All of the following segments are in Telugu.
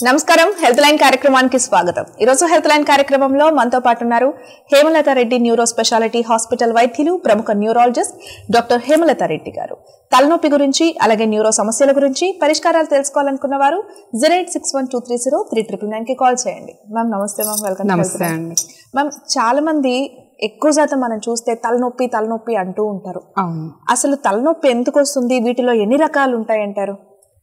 నమస్కారం హెల్త్ లైన్ కార్యక్రమానికి స్వాగతం ఈరోజు హెల్త్ లైన్ కార్యక్రమంలో మనతో పాటు ఉన్నారు Hemalatha Reddy neuro speciality hospital వైద్యులు ప్రముఖ న్యూరాలజిస్ట్ డాక్టర్ హేమలత రెడ్డి గారు తలనొప్పి గురించి అలాగే న్యూరో సమస్యల గురించి పరిష్కారాలు తెలుసుకోవాలనుకున్న వారు zero eight six one two three zero three triple nine కి కాల్ చేయండి మ్యామ్ నమస్తే మ్యామ్ వెల్కమ్ నమస్తే అండి మ్యామ్ చాలా మంది ఎక్కువ శాతం మనం చూస్తే తలనొప్పి తలనొప్పి అంటూ ఉంటారు అవును అసలు తలనొప్పి ఎందుకు వస్తుంది వీటిలో ఎన్ని రకాలు ఉంటాయంటారు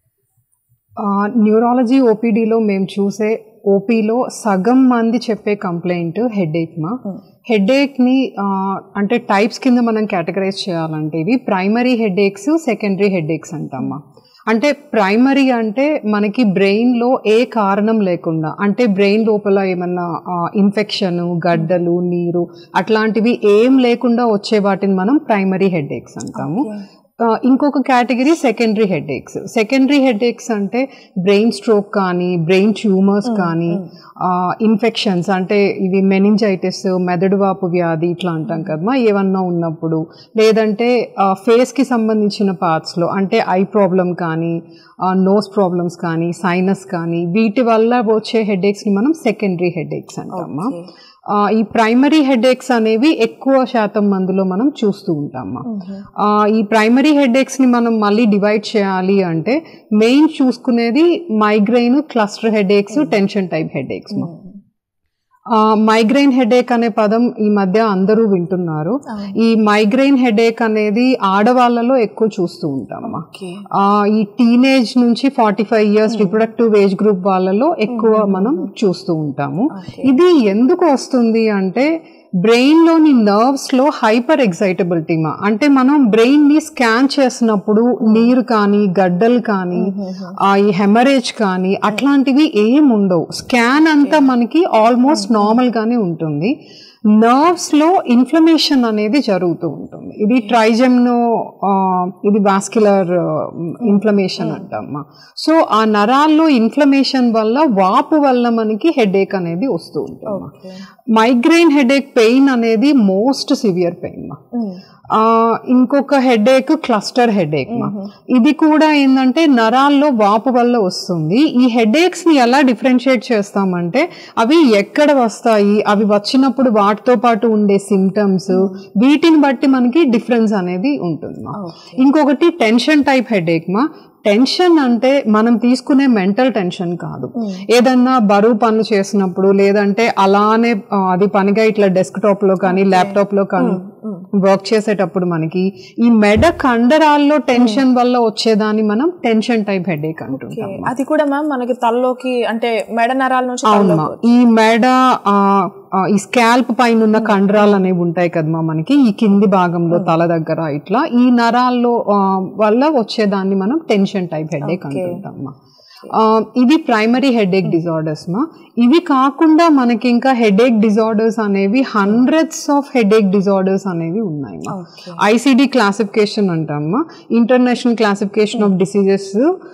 న్యూరాలజీ ఓపీడీలో మేము చూసే ఓపీలో సగం మంది చెప్పే కంప్లైంట్ హెడేక్ మా హెడేక్ని అంటే టైప్స్ కింద మనం కేటగరైజ్ చేయాలంటే ఇవి ప్రైమరీ హెడేక్స్ సెకండరీ హెడేక్స్ అంటామా అంటే ప్రైమరీ అంటే మనకి బ్రెయిన్లో ఏ కారణం లేకుండా అంటే బ్రెయిన్ లోపల ఏమన్నా ఇన్ఫెక్షన్ గడ్డలు నీరు అట్లాంటివి ఏం లేకుండా వచ్చే వాటిని మనం ప్రైమరీ హెడేక్స్ అంటాము ఆ, ఇంకొక category secondary headaches secondary headaches అంటే బ్రెయిన్ స్ట్రోక్ కానీ బ్రెయిన్ ట్యూమర్స్ కానీ ఇన్ఫెక్షన్స్ అంటే ఇవి మెనింజైటిస్ మెదడు వాపు వ్యాధి ఇట్లా అంటాం కదమ్మా ఏమన్నా ఉన్నప్పుడు లేదంటే ఫేస్కి సంబంధించిన పార్ట్స్లో అంటే ఐ ప్రాబ్లం కానీ నోస్ ప్రాబ్లమ్స్ కానీ సైనస్ కానీ వీటి వల్ల వచ్చే హెడేక్స్ని మనం సెకండరీ హెడేక్స్ అంటామా ఆ, ఈ ప్రైమరీ హెడేక్స్ అనేవి ఎక్కువ శాతం మందిలో మనం చూస్తూ ఉంటామా ఆ, ఈ ప్రైమరీ హెడేక్స్ ని మనం మళ్ళీ డివైడ్ చేయాలి అంటే మెయిన్ చూసుకునేది migraine cluster headaches tension type headaches migraine headache అనే పదం ఈ మధ్య అందరూ వింటున్నారు ఈ మైగ్రెయిన్ హెడేక్ అనేది ఆడవాళ్ళలో ఎక్కువ చూస్తూ ఉంటామా ఆ, ఈ టీనేజ్ నుంచి forty five years reproductive age group వాళ్ళలో ఎక్కువ మనం చూస్తూ ఉంటాము ఇది ఎందుకు వస్తుంది అంటే బ్రెయిన్ లోని నర్వ్స్ లో హైపర్ ఎగ్జైటబిలిటీ మా అంటే మనం బ్రెయిన్ ని స్కాన్ చేసినప్పుడు నీరు కానీ గడ్డలు కానీ ఆ ఈ హెమరేజ్ కానీ అట్లాంటివి ఏం ఉండవు స్కాన్ అంతా మనకి ఆల్మోస్ట్ నార్మల్ గానే ఉంటుంది నర్వ్స్ లో ఇన్ఫ్లమేషన్ అనేది జరుగుతూ ఉంటుంది ఇది ట్రైజెమ్నో ఇది వాస్కులర్ ఇన్ఫ్లమేషన్ అంటమ్మా సో ఆ నరాల్లో ఇన్ఫ్లమేషన్ వల్ల వాపు వల్ల మనకి హెడేక్ అనేది వస్తూ ఉంటుంది మైగ్రెయిన్ హెడేక్ పెయిన్ అనేది మోస్ట్ సివియర్ పెయిన్ మా ఆ, ఇంకొక హెడేక్ క్లస్టర్ హెడేక్ మా ఇది కూడా ఏంటంటే నరాల్లో వాపు వల్ల వస్తుంది ఈ హెడేక్స్ ని ఎలా డిఫరెన్షియేట్ చేస్తామంటే అవి ఎక్కడ వస్తాయి అవి వచ్చినప్పుడు వాటితో పాటు ఉండే సిమ్టమ్స్ వీటిని బట్టి మనకి డిఫరెన్స్ అనేది ఉంటుంది మా. ఇంకొకటి టెన్షన్ టైప్ హెడేక్ మా టెన్షన్ అంటే మనం తీసుకునే మెంటల్ టెన్షన్ కాదు ఏదన్నా బరువు పనులు చేసినప్పుడు లేదంటే అలానే ఆ, అది పనిగా ఇట్లా డెస్క్ టాప్ లో కానీ ల్యాప్టాప్ లో కానీ వర్క్ చేసేటప్పుడు మనకి ఈ మెడ కండరాల్లో టెన్షన్ వల్ల వచ్చేదాన్ని మనం టెన్షన్ టైప్ హెడేక్ అంటుంటాం అది కూడా మ్యామ్ మనకి తలలోకి అంటే మెడ నరాల నుంచి అవునమ్మా ఈ మెడ ఆ, ఆ, ఈ స్కాల్ప్ పైన ఉన్న కండరాలు అనేవి ఉంటాయి కదమ్మా మనకి ఈ కింది భాగంలో తల దగ్గర ఇట్లా ఈ నరాల్లో ఆ, వల్ల వచ్చేదాన్ని మనం టెన్షన్ టైప్ హెడేక్ అంటుంటామా ఆ, ఇది ప్రైమరీ హెడేక్ డిజార్డర్స్ మా ఇవి కాకుండా మనకి ఇంకా హెడేక్ డిజార్డర్స్ అనేవి హండ్రెడ్స్ ఆఫ్ హెడేక్ డిజార్డర్స్ అనేవి ఉన్నాయి మా ఐసిడి క్లాసిఫికేషన్ అంటామా ఇంటర్నేషనల్ క్లాసిఫికేషన్ ఆఫ్ డిసీజెస్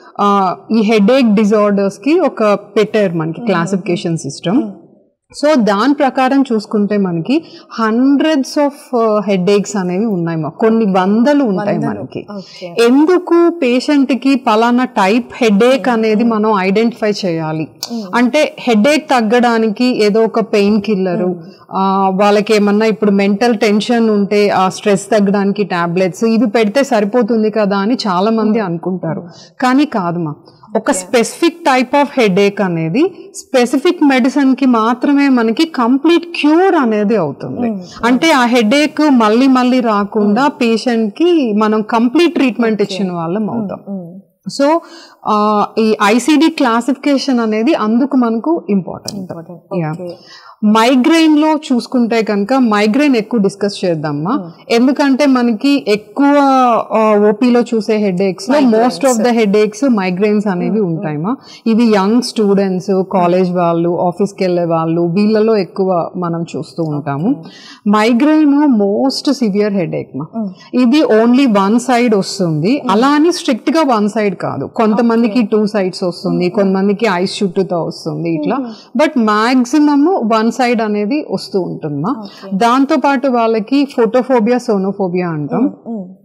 ఈ హెడేక్ డిజార్డర్స్ కి ఒక పెట్టారు మనకి క్లాసిఫికేషన్ సిస్టమ్ సో దాని ప్రకారం చూసుకుంటే మనకి హండ్రెడ్స్ ఆఫ్ హెడేక్స్ అనేవి ఉన్నాయి మా కొన్ని వందలు ఉంటాయి మనకి ఎందుకు పేషెంట్ కి పలానా టైప్ హెడేక్ అనేది మనం ఐడెంటిఫై చేయాలి అంటే హెడేక్ తగ్గడానికి ఏదో ఒక పెయిన్ కిల్లర్ వాళ్ళకి ఏమన్నా ఇప్పుడు మెంటల్ టెన్షన్ ఉంటే ఆ స్ట్రెస్ తగ్గడానికి టాబ్లెట్స్ ఇవి పెడితే సరిపోతుంది కదా అని చాలా మంది అనుకుంటారు కానీ కాదు మా ఒక స్పెసిఫిక్ టైప్ ఆఫ్ హెడేక్ అనేది స్పెసిఫిక్ మెడిసిన్ కి మాత్రమే మనకి కంప్లీట్ క్యూర్ అనేది అవుతుంది అంటే ఆ హెడేక్ మళ్ళీ మళ్ళీ రాకుండా పేషెంట్ కి మనం కంప్లీట్ ట్రీట్మెంట్ ఇచ్చిన వాళ్ళం అవుతాం సో ఆ, ఈ ఐసిడి క్లాసిఫికేషన్ అనేది అందుకు మనకు ఇంపార్టెంట్ మైగ్రెయిన్ లో చూసుకుంటే కనుక మైగ్రెయిన్ ఎక్కువ డిస్కస్ చేద్దామా ఎందుకంటే మనకి ఎక్కువ ఓపీలో చూసే హెడేక్స్ లో most of the headaches migraines అనేవి ఉంటాయమ్మా ఇవి యంగ్ స్టూడెంట్స్ కాలేజ్ వాళ్ళు ఆఫీస్కి వెళ్ళే వాళ్ళు వీళ్ళలో ఎక్కువ మనం చూస్తూ ఉంటాము మైగ్రెయిన్ మోస్ట్ సివియర్ హెడేక్ మా ఇది ఓన్లీ వన్ సైడ్ వస్తుంది అలా అని స్ట్రిక్ట్ గా వన్ సైడ్ కాదు కొంతమందికి టూ సైడ్స్ వస్తుంది కొంతమందికి ఐస్ చుట్టూతో వస్తుంది ఇట్లా బట్ మాక్సిమమ్ వన్ సైడ్ అనేది వస్తూ ఉంటుందమ్మా దాంతో పాటు వాళ్ళకి ఫోటోఫోబియా సోనోఫోబియా అంటాం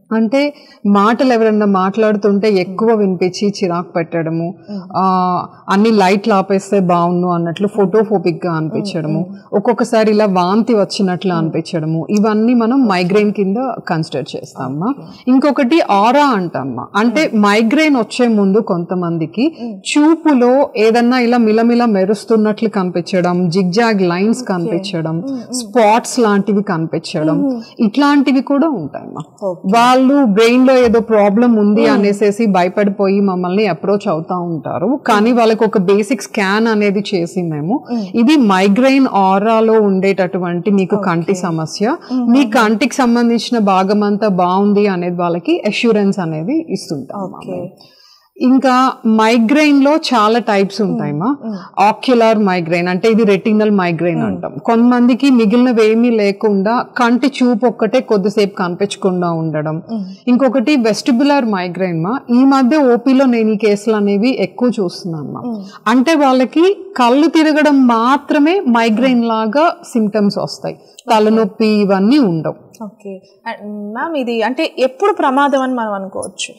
అంటే మాటలు ఎవరన్నా మాట్లాడుతుంటే ఎక్కువ వినిపించి చిరాకు పెట్టడము ఆ, అన్ని లైట్లు ఆపేస్తే బాగుండు అన్నట్లు ఫోటోఫోబిక్ గా అనిపించడము ఒక్కొక్కసారి ఇలా వాంతి వచ్చినట్లు అనిపించడము ఇవన్నీ మనం మైగ్రేన్ కింద కన్సిడర్ చేస్తామా ఇంకొకటి ఆరా అంటామా అంటే మైగ్రేన్ వచ్చే ముందు కొంతమందికి చూపులో ఏదన్నా ఇలా మిలమిల మెరుస్తున్నట్లు కనిపించడం జిగ్జాగ్ లైన్స్ కనిపించడం స్పాట్స్ లాంటివి కనిపించడం ఇట్లాంటివి కూడా ఉంటాయమ్మా వాళ్ళు బ్రెయిన్ లో ఏదో ప్రాబ్లం ఉంది అనేసేసి భయపడిపోయి మమ్మల్ని అప్రోచ్ అవుతా ఉంటారు కానీ వాళ్ళకి ఒక బేసిక్ స్కాన్ అనేది చేసి మేము ఇది మైగ్రెయిన్ ఆరాలో ఉండేటటువంటి మీకు కంటి సమస్య మీ కంటికి సంబంధించిన భాగం అంతా బాగుంది అనేది వాళ్ళకి అష్యూరెన్స్ అనేది ఇస్తుంటాం ఓకే ఇంకా మైగ్రెయిన్ లో చాలా టైప్స్ ఉంటాయమ్మా ఆక్యులర్ మైగ్రెయిన్ అంటే ఇది రెటినల్ మైగ్రెయిన్ అంటాం కొంతమందికి మిగిలినవి ఏమీ లేకుండా కంటి చూపు ఒక్కటే కొద్దిసేపు కనిపించకుండా ఉండడం ఇంకొకటి వెస్టిబులర్ మైగ్రెయిన్ మా ఈ మధ్య ఓపీలో నేను ఈ కేసులు అనేవి ఎక్కువ చూస్తున్నాను అంటే వాళ్ళకి కళ్ళు తిరగడం మాత్రమే మైగ్రెయిన్ లాగా సిమ్టమ్స్ వస్తాయి తలనొప్పి ఇవన్నీ ఉండవు ఓకే మ్యామ్ ఇది అంటే ఎప్పుడు ప్రమాదం అని మనం అనుకోవచ్చు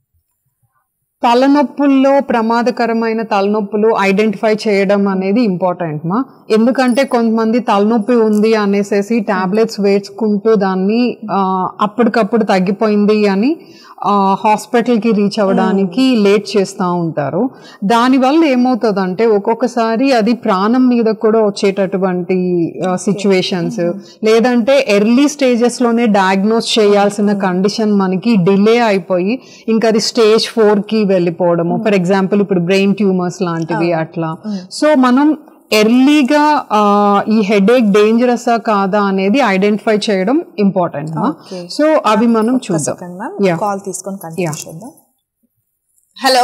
తలనొప్పుల్లో ప్రమాదకరమైన తలనొప్పులు ఐడెంటిఫై చేయడం అనేది ఇంపార్టెంట్ మా ఎందుకంటే కొంతమంది తలనొప్పి ఉంది అనేసేసి టాబ్లెట్స్ వేసుకుంటూ దాన్ని ఆ, అప్పటికప్పుడు తగ్గిపోయింది అని హాస్పిటల్కి రీచ్ అవ్వడానికి లేట్ చేస్తూ ఉంటారు దానివల్ల ఏమవుతుందంటే ఒక్కొక్కసారి అది ప్రాణం మీద కూడా వచ్చేటటువంటి సిచ్యువేషన్స్ లేదంటే ఎర్లీ స్టేజెస్లోనే డయాగ్నోస్ చేయాల్సిన కండిషన్ మనకి డిలే అయిపోయి ఇంకా అది స్టేజ్ ఫోర్కి వెళ్ళిపోవడము ఫర్ ఎగ్జాంపుల్ ఇప్పుడు బ్రెయిన్ ట్యూమర్స్ లాంటివి అట్లా సో మనం ఎర్లీగా ఈ హెడేక్ డేంజరసా కాదా అనేది ఐడెంటిఫై చేయడం ఇంపార్టెంట్ Okay. సో అవి మనం చూద్దాం సెకండ్ మ్యామ్ Yeah. కాల్ తీసుకొని కంటిన్యూ చేద్దాం హలో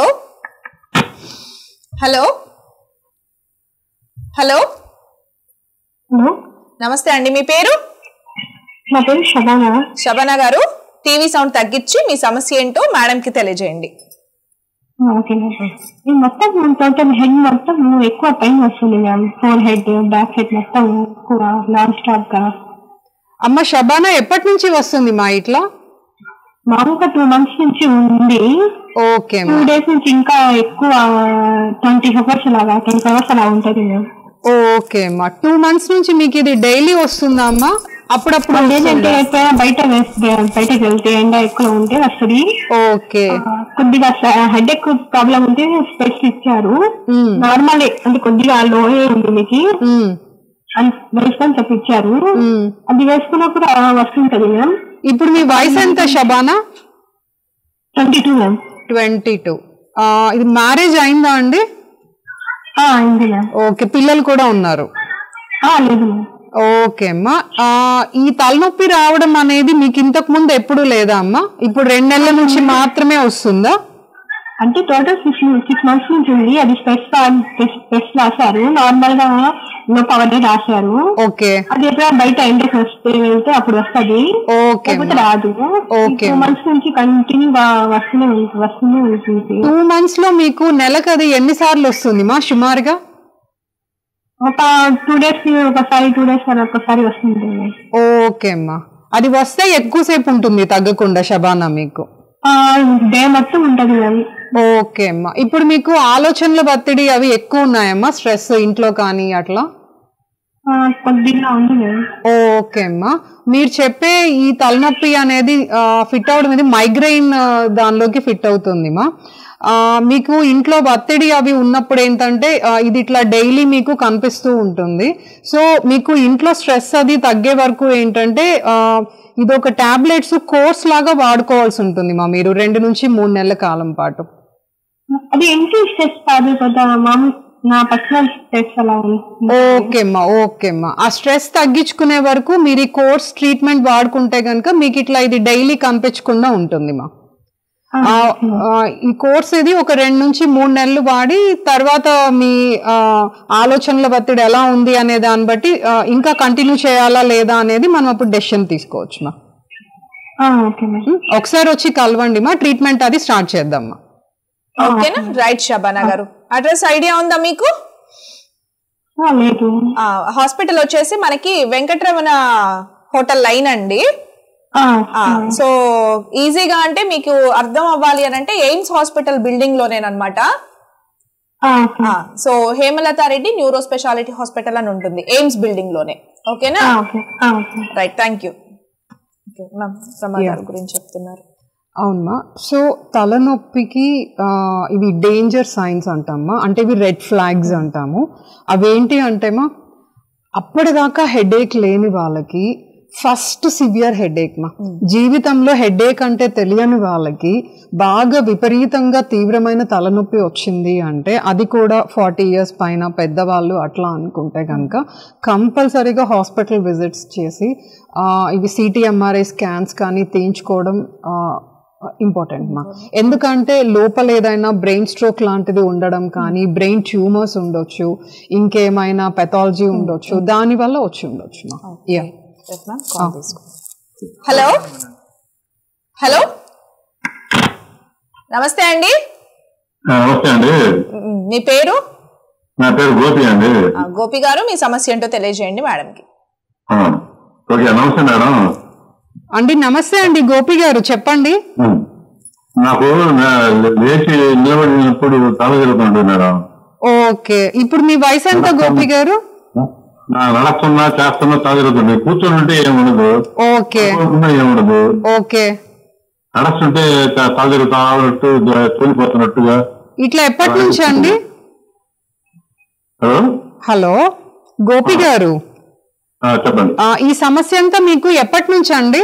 హలో హలో హలో నమస్తే అండి మీ పేరు నా పేరు శబానా శబనా గారు టీవీ సౌండ్ తగ్గించి మీ సమస్య ఏంటో మేడం కి తెలియజేయండి ఓకే ఈ మొత్తం టోటల్ హెడ్ మొత్తం ఎక్కువ పెయిన్ వస్తుంది ma'am forehead back head మొత్తం ఎక్కువ నాన్ స్టాప్ గా అమ్మ షబానా ఎప్పటి నుంచి వస్తుంది మా ఇట్లా మామూలుగా టూ మంత్స్ నుంచి ఉంది ఓకే టూ డేస్ నుంచి ఇంకా ఎక్కువ ట్వంటీ అవర్స్ అలాగా ట్వంటీ అవర్స్ అలా ఉంటుంది మ్యామ్ ఓకే అమ్మా టూ మంత్స్ నుంచి మీకు ఇది డైలీ వస్తుందా అమ్మా అప్పుడప్పుడు ఏంటంటే ఎప్పుడైనా బయట వేస్తే బయటకు వెళ్తే ఎండ ఎక్కువ ఉంటే వస్తుంది ఓకే ఆ, కొద్దిగా హెడ్ ఎక్ ప్రాబ్లం ఉంటే స్పెట్స్ ఇచ్చారు మ్మ్. నార్మల్ అంటే కొద్దిగా లోయే ఉంది మీకు మ్మ్. అని వేసుకొని చెప్పించారు మ్మ్. అది వేసుకున్నప్పుడు అలా వస్తుంటది మ్యామ్ ఇప్పుడు మీ వయసు ఎంత Shabana twenty two ma'am twenty two ఇది మ్యారేజ్ అయిందా అండి ఆ, అయింది మ్యామ్ ఓకే పిల్లలు కూడా ఉన్నారు ఆ, లేదు మ్యామ్ ఓకే అమ్మా ఆ, ఈ తలనొప్పి రావడం అనేది మీకు ఇంతకు ముందు ఎప్పుడు లేదా అమ్మా ఇప్పుడు రెండు నెలల నుంచి మాత్రమే వస్తుందా అంటే టోటల్ సిక్స్ సిక్స్ మంత్స్ నుంచి ఉంది అది స్పెట్స్ స్పెట్స్ రాశారు నార్మల్ గా లో పవర్ రాశారు ఓకే అది ఎప్పుడైనా బయట ఎండకి వస్తే వెళ్తే అప్పుడు వస్తది ఓకే లేకపోతే రాదు Okay. టూ మంత్స్ నుంచి కంటిన్యూ వస్తూనే ఉంది వస్తూనే ఉంటుంది టూ మంత్స్ లో మీకు నెలకు అది ఎన్నిసార్లు వస్తుంది మా సుమారుగా ఒక టూ డేస్ కి ఒకసారి టూ డేస్ ఒకసారి వస్తుంది ఓకే అమ్మా అది వస్తే ఎక్కువసేపు ఉంటుంది తగ్గకుండా షబానా మీకు డే మొత్తం ఉంటది మ్యామ్ ఓకే అమ్మా ఇప్పుడు మీకు ఆలోచనల ఒత్తిడి అవి ఎక్కువ ఉన్నాయమ్మా స్ట్రెస్ ఇంట్లో కానీ అట్లా ఆ, కొద్దిగా ఉంది మ్యామ్ ఓకే అమ్మా మీరు చెప్పే ఈ తలనొప్పి అనేది ఫిట్ అవడం అనేది మైగ్రెయిన్ దానిలోకి ఫిట్ అవుతుంది మా ఆ, మీకు ఇంట్లో ఒత్తిడి అవి ఉన్నప్పుడు ఏంటంటే ఆ, ఇది ఇట్లా డైలీ మీకు కనిపిస్తూ ఉంటుంది సో మీకు ఇంట్లో స్ట్రెస్ అది తగ్గే వరకు ఏంటంటే ఆ, ఇది ఒక టాబ్లెట్స్ కోర్స్ లాగా వాడుకోవాల్సి ఉంటుంది మా మీరు రెండు నుంచి మూడు నెలల కాలం పాటు అది ఎంట్రీ స్ట్రెస్ కాదు కదా మామూలు నా పర్సనల్ స్ట్రెస్ అలా ఉంది ఓకే అమ్మా ఓకే అమ్మా ఆ స్ట్రెస్ తగ్గించుకునే వరకు మీరు ఈ కోర్స్ ట్రీట్మెంట్ వాడుకుంటే కనుక మీకు ఇట్లా ఇది డైలీ కనిపించకుండా ఉంటుంది మా ఆ, ఆ, ఆ, ఈ కోర్స్ ఇది ఒక రెండు నుంచి మూడు నెలలు వాడి తర్వాత మీ ఆ, ఆలోచనల ఒత్తిడి ఎలా ఉంది అనే దాన్ని బట్టి ఆ, ఇంకా కంటిన్యూ చేయాలా లేదా అనేది మనం అప్పుడు డెసిషన్ తీసుకోవచ్చు మా ఆ, ఓకే మ్యామ్ ఉం? ఒకసారి వచ్చి కలవండి మా ట్రీట్మెంట్ అది స్టార్ట్ చేద్దాం మా ఓకేనా రైట్ షబానా గారు అడ్రస్ ఐడియా ఉందా మీకు ఆ, లేదు హాస్పిటల్ వచ్చేసి మనకి వెంకటరమణ హోటల్ లైన్ అండి ఆ, ఆ, సో ఈజీగా అంటే మీకు అర్థం అవ్వాలి అని అంటే ఎయిమ్స్ హాస్పిటల్ బిల్డింగ్ లోనేనమాట ఆ, ఓకే. ఆ, so Hemalatha Reddy neuro speciality hospital అని ఉంటుంది ఎయిమ్స్ బిల్డింగ్ లోనే ఓకేనా ఆ, ఓకే ఆ, okay right thank you ma'am Rama గారి గురించి చెప్తున్నారు అవునమ్మా సో తలనొప్పికి ఆ, ఇవి డేంజర్ సైన్స్ అంటామా అంటే ఇవి రెడ్ ఫ్లాగ్స్ అంటాము అవేంటి అంటేమా అప్పటిదాకా హెడేక్ లేని వాళ్ళకి ఫస్ట్ సివియర్ హెడేక్ మా జీవితంలో హెడేక్ అంటే తెలియని వాళ్ళకి బాగా విపరీతంగా తీవ్రమైన తలనొప్పి వచ్చింది అంటే అది కూడా ఫార్టీ ఇయర్స్ పైన పెద్దవాళ్ళు అట్లా అనుకుంటే కనుక కంపల్సరీగా హాస్పిటల్ విజిట్స్ చేసి ఆ, ఇవి సిటీఎంఆర్ఐ స్కాన్స్ కానీ తీయించుకోవడం ఆ, ఇంపార్టెంట్ మా ఎందుకంటే లోపల ఏదైనా బ్రెయిన్ స్ట్రోక్ లాంటిది ఉండడం కానీ బ్రెయిన్ ట్యూమర్స్ ఉండొచ్చు ఇంకేమైనా పెథాలజీ ఉండొచ్చు దానివల్ల వచ్చి ఉండొచ్చు మా యా హలో హలో నమస్తే అండి ఆ, నమస్తే అండి మ్, మీ పేరు నా పేరు గోపి అండి ఆ, గోపి గారు మీ సమస్య ఏంటో తెలియజేయండి మేడంకి ఆ, ఓకే నమస్తే మేడం అండి నమస్తే అండి గోపి గారు చెప్పండి ఉమ్. నాకు నా లేచి నిలబడినప్పుడు తల తిరుగుతుంది మేడం ఓకే ఇప్పుడు మీ వయసు ఎంత గోపి గారు నా నడుస్తున్నా చేస్తున్నా తల తిరుగుతుంది కూర్చొని ఉంటే ఏముండదు ఓకే కూర్చున్నా ఏముండదు ఓకే నడుస్తుంటే త- తల తిరుగుతా ఉన్నట్టు తూలిపోతున్నట్టుగా ఇట్లా ఎప్పటి నుంచి అండి హలో హలో గోపి గారు ఆ, చెప్పండి ఆ, ఈ సమస్య అంతా మీకు ఎప్పటి నుంచి అండి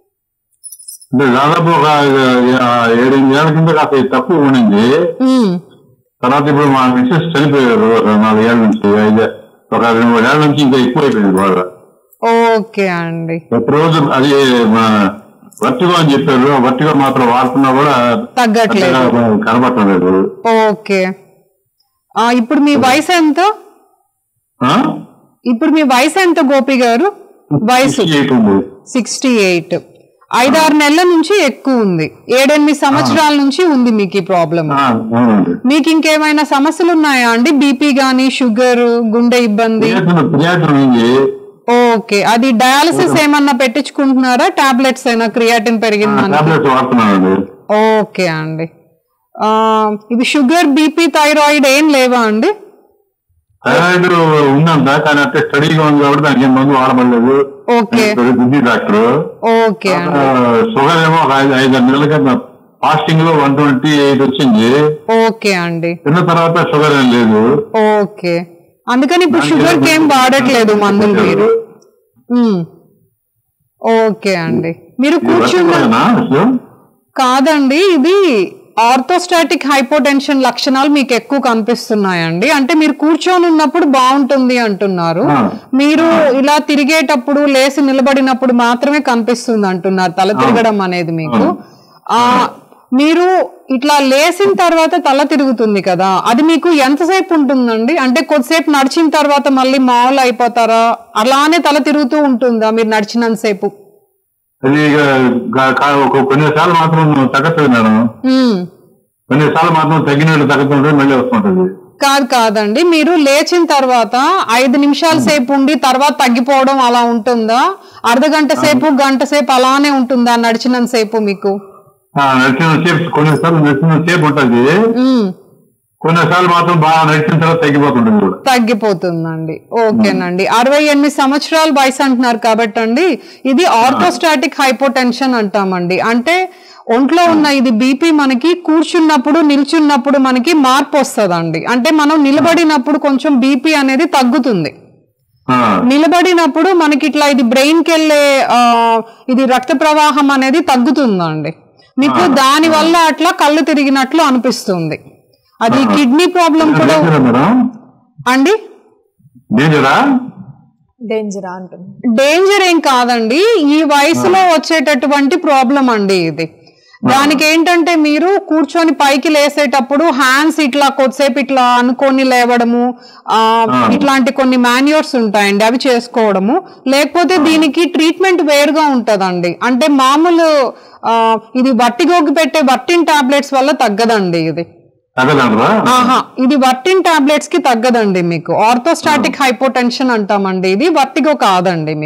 అంటే దాదాపు ఒక ఆ, ఏడెనిమిది ఏళ్ళ కింద కాస్త ఇది తక్కువ ఉండింది ఉమ్, తర్వాత ఇప్పుడు మా మిస్సెస్ చనిపోయారు ఒక నాలుగేళ్ల నుంచి ఐదు ఒక రెండు మూడు ఏళ్ల నుంచి ఇంకా ఎక్కువ అయిపోయింది బాగా ఓకే అండి ప్రతి అది మా వర్టిగో అని చెప్పారు వర్టిగో మాత్రం వాడుతున్నా కూడా తగ్గట్లేదు పెద్దగా కనబడటం లేదు ఓకే ఆ, ఇప్పుడు మీ వయసు ఎంత ఆ? ఇప్పుడు మీ వయసు ఎంత గోపి గారు వయసు ఎయిట్ ఉంది సిక్స్టీ ఎయిట్ ఐదారు నెలల నుంచి ఎక్కువ ఉంది ఏడెనిమిది సంవత్సరాల నుంచి ఉంది మీకు ఈ ప్రాబ్లం ఆ, అవునండి మీకు ఇంకేమైనా సమస్యలు ఉన్నాయా అండి బీపీ గానీ షుగర్ గుండె ఇబ్బంది ప్రియాటం ప్రియాటం ఉంది ఓకే అది డయాలసిస్ ఏమన్నా పెట్టించుకుంటున్నారా టాబ్లెట్స్ అయినా క్రియాటిన్ పెరిగిందని టాబ్లెట్స్ వాడుతున్నానండి ఓకే అండి ఆ, ఇవి షుగర్ బీపీ థైరాయిడ్ ఏం లేవా అండి థైరాయిడ్ ఉందంట కానీ అంటే స్టడీగా ఉంది కాబట్టి దానికి ఏం మందు వాడబడలేదు ఓకే బుద్ధి డాక్టర్ ఓకే అండి షుగర్ ఏమో ఒక ఐదు ఐదు నెలల కింద ఫాస్టింగ్ లో వన్ ట్వంటీ ఎయిట్ వచ్చింది ఓకే అండి తిన్న తర్వాత షుగర్ ఏం లేదు ఓకే అందుకని ఇప్పుడు షుగర్ కి ఏం వాడట్లేదు మందులు మీరు ఉమ్. ఓకే అండి మీరు కూర్చున్న వర్షమేనా అసలు? కాదండి ఇది ఆర్థోస్టాటిక్ హైపోటెన్షన్ లక్షణాలు మీకు ఎక్కువ కనిపిస్తున్నాయండి అంటే మీరు కూర్చొని ఉన్నప్పుడు బాగుంటుంది అంటున్నారు ఆ. మీరు ఇలా తిరిగేటప్పుడు లేచి నిలబడినప్పుడు మాత్రమే కనిపిస్తుంది అంటున్నారు తల తిరగడం అనేది మీకు ఆ మీరు ఇట్లా లేచిన తర్వాత తల తిరుగుతుంది కదా అది మీకు ఎంతసేపు ఉంటుందండి అంటే కొద్దిసేపు నడిచిన తర్వాత మళ్ళీ మామూలు అయిపోతారా అలానే తల తిరుగుతూ ఉంటుందా మీరు నడిచినంతసేపు అది ఇక గా- కా- ఒక కొన్నిసార్లు మాత్రం తగ్గట్లేదు మేడం ఉమ్. కొన్నిసార్లు మాత్రం తగ్గినట్టు తగ్గుతుంటే మళ్ళీ వస్తుంటది కాదు కాదండి మీరు లేచిన తర్వాత ఐదు నిమిషాల సేపు ఉండి తర్వాత తగ్గిపోవడం అలా ఉంటుందా అర్ధ గంట సేపు గంట సేపు అలానే ఉంటుందా నడిచినంత సేపు మీకు ఆ, నడిచిన సేపు కొన్నిసార్లు నడిచిన సేపు ఉంటది ఉమ్, కొన్నిసార్లు మాత్రం బాగా నడిచిన తర్వాత తగ్గిపోతుంటుంది కూడా తగ్గిపోతుందండి ఓకేనండి అరవై ఎనిమిది సంవత్సరాల వయసు అంటున్నారు కాబట్టి అండి ఇది ఆర్థోస్టాటిక్ హైపోటెన్షన్ అంటామండి అంటే ఒంట్లో ఉన్న ఇది బీపీ మనకి కూర్చున్నప్పుడు నిల్చున్నప్పుడు మనకి మార్పు వస్తుందండి అంటే మనం నిలబడినప్పుడు కొంచెం బీపీ అనేది తగ్గుతుంది ఆ, నిలబడినప్పుడు మనకి ఇట్లా ఇది బ్రెయిన్ కి వెళ్ళే ఆ, ఇది రక్త ప్రవాహం అనేది తగ్గుతుందండి మీకు దాని వల్ల అట్లా కళ్ళు తిరిగినట్లు అనిపిస్తుంది అది కిడ్నీ ప్రాబ్లం కూడా డేంజరా మేడం అండి డేంజరా డేంజరా అంటుంది డేంజర్ ఏం కాదండి ఈ వయసులో వచ్చేటటువంటి ప్రాబ్లం అండి ఇది దానికి ఏంటంటే మీరు కూర్చొని పైకి లేసేటప్పుడు హ్యాండ్స్ ఇట్లా కొద్దిసేపు ఇట్లా అనుకొని లేవడము ఆ ఇట్లాంటి కొన్ని మాన్యూర్స్ ఉంటాయండి అవి చేసుకోవడము లేకపోతే దీనికి ట్రీట్మెంట్ వేరుగా ఉంటదండి అంటే మామూలు ఆ, ఇది వట్టిగోకి పెట్టే వర్టిన్ టాబ్లెట్స్ వల్ల తగ్గదండి ఇది తగ్గదంటరా ఆహా ఇది వర్టిన్ టాబ్లెట్స్ కి తగ్గదండి మీకు ఆర్థోస్టాటిక్ హైపోటెన్షన్ అంటామండి ఇది వర్టిగో కాదండి మీకు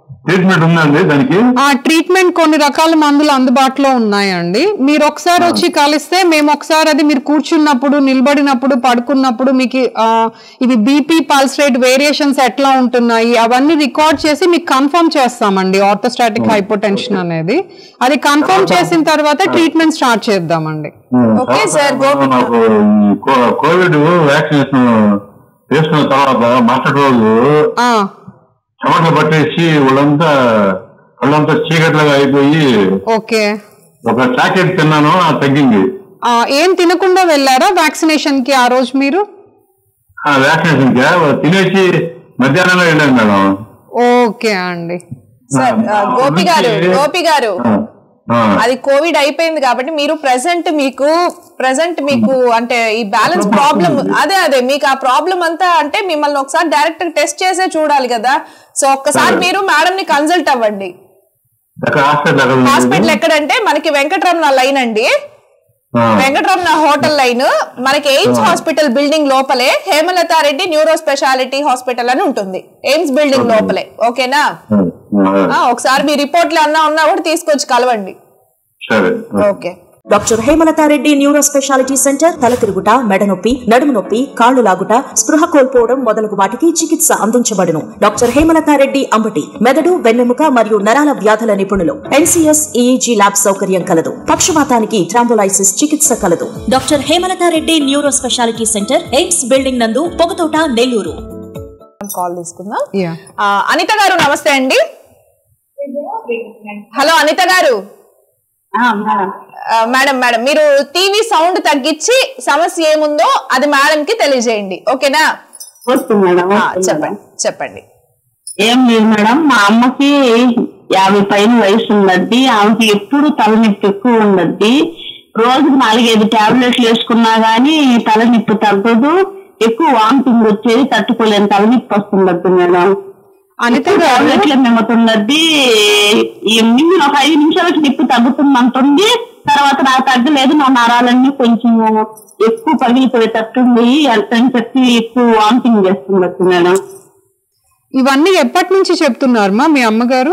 ట్రీట్మెంట్ ఉందండి దానికి ఆ ట్రీట్మెంట్ కొన్ని రకాల మందులు అందుబాటులో ఉన్నాయండి మీరు ఒకసారి వచ్చి కలిస్తే మేము ఒకసారి అది మీరు కూర్చున్నప్పుడు నిలబడినప్పుడు పడుకున్నప్పుడు మీకు ఆ, ఇవి బీపీ పల్స్ రేట్ వేరియేషన్స్ ఎట్లా ఉంటున్నాయి అవన్నీ రికార్డ్ చేసి మీకు కన్ఫర్మ్ చేస్తామండి ఆర్థోస్టాటిక్ హైపోటెన్షన్ అనేది అది కన్ఫర్మ్ చేసిన తర్వాత ట్రీట్మెంట్ స్టార్ట్ చేద్దామండి ఓకే సార్, నాకు నాకు ఈ కో- కోవిడ్ వ్యాక్సినేషన్ వేసుకున్న తర్వాత మరుసటి రోజు ఆ చెమటలు పట్టేసి వాళ్ళంతా వాళ్ళంతా చీకట్లుగా అయిపోయి ఓకే ఒక చాకెట్ తిన్నాను అది తగ్గింది ఆ, ఏం తినకుండా వెళ్ళారా వ్యాక్సినేషన్ కి ఆ రోజు మీరు ఆ వ్యాక్సినేషన్ కి తినేసి మధ్యాహ్నం వెళ్ళాను మేడం ఓకే అండి సార్ ఆ, గోపి గారు గోపి గారు ఆ, ఆ. అది కోవిడ్ అయిపోయింది కాబట్టి మీరు ప్రెసెంట్ మీకు ప్రెసెంట్ మీకు అంటే ఈ బ్యాలెన్స్ ప్రాబ్లం అదే అదే మీకు ఆ ప్రాబ్లం అంతా అంటే మిమ్మల్ని ఒకసారి డైరెక్ట్ టెస్ట్ చేసే చూడాలి కదా సో ఒక్కసారి మీరు మేడం ని కన్సల్ట్ అవ్వండి ఎక్కడ హాస్పిటల్ ఎక్కడ ఉంది? హాస్పిటల్ ఎక్కడంటే మనకి వెంకటరమణ లైన్ అండి ఆ, వెంకటరమణ హోటల్ లైన్ మనకి ఎయిమ్స్ హాస్పిటల్ బిల్డింగ్ లోపలే Hemalatha Reddy neuro speciality hospital అని ఉంటుంది ఎయిమ్స్ బిల్డింగ్ లోపలే ఓకేనా ఆ, ఆ, ఆ, ఒకసారి మీ రిపోర్ట్లు అన్నా ఉన్నా కూడా తీసుకొచ్చి కలవండి సరే okay doctor Hemalatha Reddy neuro speciality centre తలతిరుగుట మెడనొప్పి నడుము నొప్పి కాళ్లు లాగుట స్పృహ కోల్పోవడం మొదలగు వాటికి చికిత్స అందించబడును డాక్టర్ హేమలతారెడ్డి అంబటి మెదడు వెన్నెముక మరియు నరాల వ్యాధుల నిపుణులు ఎన్సీఎస్ ఈఈజీ ల్యాబ్ సౌకర్యం కలదు పక్షవాతానికి ట్రాంబోలైసిస్ చికిత్స కలదు doctor Hemalatha Reddy neuro speciality centre AIIMS building నందు పొగతోట నెల్లూరు కాల్ తీసుకుందాం యా ఆ, అనిత గారు నమస్తే అండి హలో అనిత గారు ఆ, మేడం మేడం మీరు టీవీ సౌండ్ తగ్గించి సమస్య ఏముందో అది మేడం కి తెలియజేయండి ఓకేనా వస్తుంది మేడం ఆ, వస్తుంది మేడం. చెప్పండి చెప్పండి ఏం లేదు మేడం మా అమ్మకి యాభై పైన వయసు ఉండద్ది ఆమెకి ఎప్పుడు తలనొప్పి ఎక్కువ ఉండద్ది రోజుకు నాలుగైదు టాబ్లెట్లు వేసుకున్నా గానీ తలనొప్పి తగ్గదు ఎక్కువ వామిటింగ్ వచ్చేది తట్టుకోలేని తలనొప్పి వస్తుండద్దు మేడం అనిత గారు టాబ్లెట్ల మిమ్మతుంది ఈ మింగిన ఒక ఐదు నిమిషాలకి నొప్పి తగ్గుతుందంటుంది తర్వాత నాకు తగ్గలేదు నా నరాలన్నీ కొంచెం ఎక్కువ పగిలిపోయేటట్టుంది అని చెప్పి ఎక్కువ వామిటింగ్ చేస్తుండొచ్చు మేడం ఇవన్నీ ఎప్పటి నుంచి చెప్తున్నారమ్మా మీ అమ్మగారు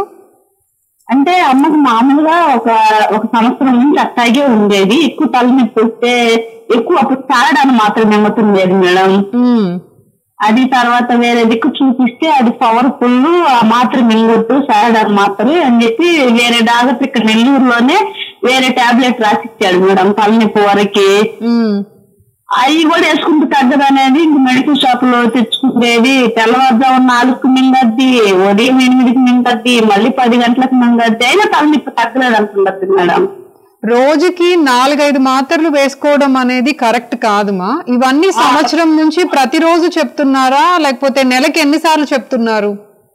అంటే అమ్మకు మామూలుగా ఒక ఒక సంవత్సరం నుంచి అట్టాగే ఉండేది ఎక్కువ తలనొప్పి వస్తే ఎక్కువ అప్పుడు తాగడానికి మాత్రం ఎమ్ముతుండేది మేడం ఉమ్. అది తర్వాత వేరే దిక్కు చూపిస్తే అది పవర్ఫుల్ ఆ మాత్ర మింగొద్దు సారడార్ మాత్రం అని చెప్పి వేరే డాక్టర్ ఇక్కడ నెల్లూరులోనే వేరే టాబ్లెట్ రాసిచ్చాడు మేడం తలనొప్పి వరకి ఉమ్. అవి కూడా వేసుకుంటూ తగ్గదనేది ఇంక మెడికల్ షాప్ లో తెచ్చుకునేది తెల్లవారుజాము నాలుగుకి మింగద్ది ఉదయం ఎనిమిదికి మింగద్ది మళ్ళీ పది గంటలకు మింగద్ది అయినా తలనొప్పి తగ్గలేదు అంటున్నది మేడం రోజుకి నాలుగైదు మాత్రలు వేసుకోవడం అనేది కరెక్ట్ కాదుమా ఇవన్నీ సంవత్సరం నుంచి ప్రతిరోజు చెప్తున్నారా లేకపోతే నెలకి ఎన్నిసార్లు చెప్తున్నారు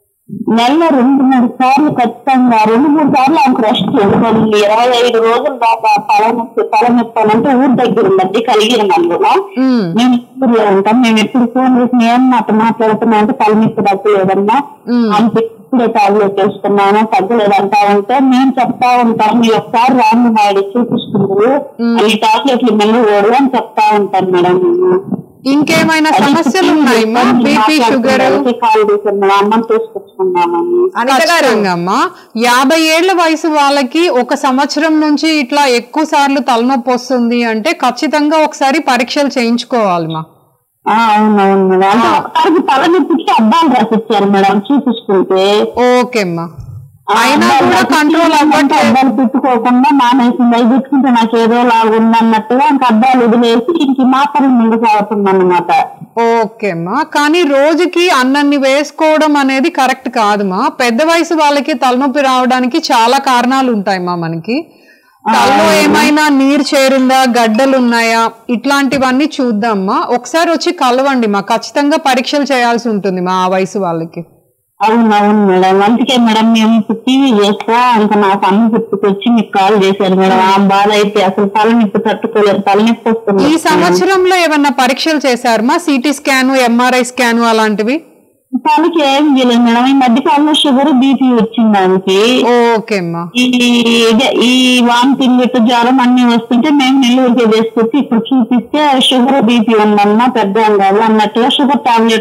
నెలలో రెండు మూడు సార్లు ఖచ్చితంగా రెండు మూడు సార్లు ఆమెకు రెస్ట్ చేసుకోండి ఇరవై ఐదు రోజుల దాకా తలనొప్పి తలనొప్పి అని అంటే ఊరి దగ్గర ఉన్నది కలిగిన అందులో ఉమ్. మేము ఊర్లో ఉంటాం మేము ఎప్పుడు ఫోన్ చేసి నేను నాతో మాట్లాడుతున్నా అంటే తలనొప్పి తగ్గలేదమ్మా మ్మ్. ఆమెకి ఇప్పుడే టాబ్లెట్ వేసుకున్నాను తగ్గలేదంటా ఉంటే మేము చెప్తా ఉంటాం మీరు ఒకసారి రాము నాయుడు చూపిస్తున్నారు ఈ టాబ్లెట్లు మింగకూడదు అని చెప్తా ఉంటాను మేడం నేను. ఇంకేమైనా సమస్యలు ఉన్నాయమ్మా బీపీ షుగర్ కాల్ చేశాను అమ్మని తీసుకొచ్చుకున్నామని అనిత గారు ఖచ్చితంగా అమ్మా యాభై ఏళ్ల వయసు వాళ్ళకి ఒక సంవత్సరం నుంచి ఇట్లా ఎక్కువ సార్లు తలనొప్పి వస్తుంది అంటే ఖచ్చితంగా ఒకసారి పరీక్షలు చేయించుకోవాలిమా ఆ, అవునవును మేడం అంటే ఒకసారి తలనొప్పికి అద్దాలు రాసిచ్చారు మేడం చూపించుకుంటే ఓకే అమ్మా ఆ అయినా అద్దాలు కూడా రాసిచ్చి కంట్రోల్ అంటే అవ్వట్లేదు అద్దాలు పెట్టుకోకుండా మానేసింది అవి పెట్టుకుంటే నాకు ఏదో లాగుంది అన్నట్టుగా ఇంక అద్దాలు వదిలేసి ఇంక మాత్రం ముందు సాగుతుంది అన్నమాట ఓకే అమ్మా కానీ రోజుకి అన్నన్ని వేసుకోవడం అనేది కరెక్ట్ కాదుమా పెద్ద వయసు వాళ్ళకి తలనొప్పి రావడానికి చాలా కారణాలు ఉంటాయమ్మా మనకి తలలో ఏమైనా నీరు చేరిందా గడ్డలు ఉన్నాయా ఇట్లాంటివన్నీ చూద్దామ్మా ఒకసారి వచ్చి కలవండి మా ఖచ్చితంగా పరీక్షలు చేయాల్సి ఉంటుంది మా ఆ వయసు వాళ్ళకి అవునవును మేడం అందుకే మేడం మేము ఇప్పుడు టీవీ చేస్తా ఇంకా నాకు అమ్మ గుర్తుకొచ్చి మీకు కాల్ చేశారు మేడం ఆ బాధ అయితే అసలు తలనొప్పి తట్టుకోలేదు తలనొప్పి వస్తుంది ఈ సంవత్సరంలో ఏమన్నా పరీక్షలు చేశారమ్మా సిటీ స్కాన్ ఎంఆర్ఐ స్కాన్ అలాంటివి తలకి ఏం చేయలేదు మేడం ఈ మధ్య కాలంలో షుగర్ బీపీ వచ్చింది దానికి ఓకే అమ్మా ఈ ఇదే ఈ వామిటింగ్ ఇట్లా జ్వరం అన్ని వస్తుంటే మేము నెల్లూరుకి తీసుకొచ్చి ఇప్పుడు చూపిస్తే షుగర్ బీపీ ఉందమ్మా పెద్ద కాదు అన్నట్టుగా షుగర్ టాబ్లెట్లు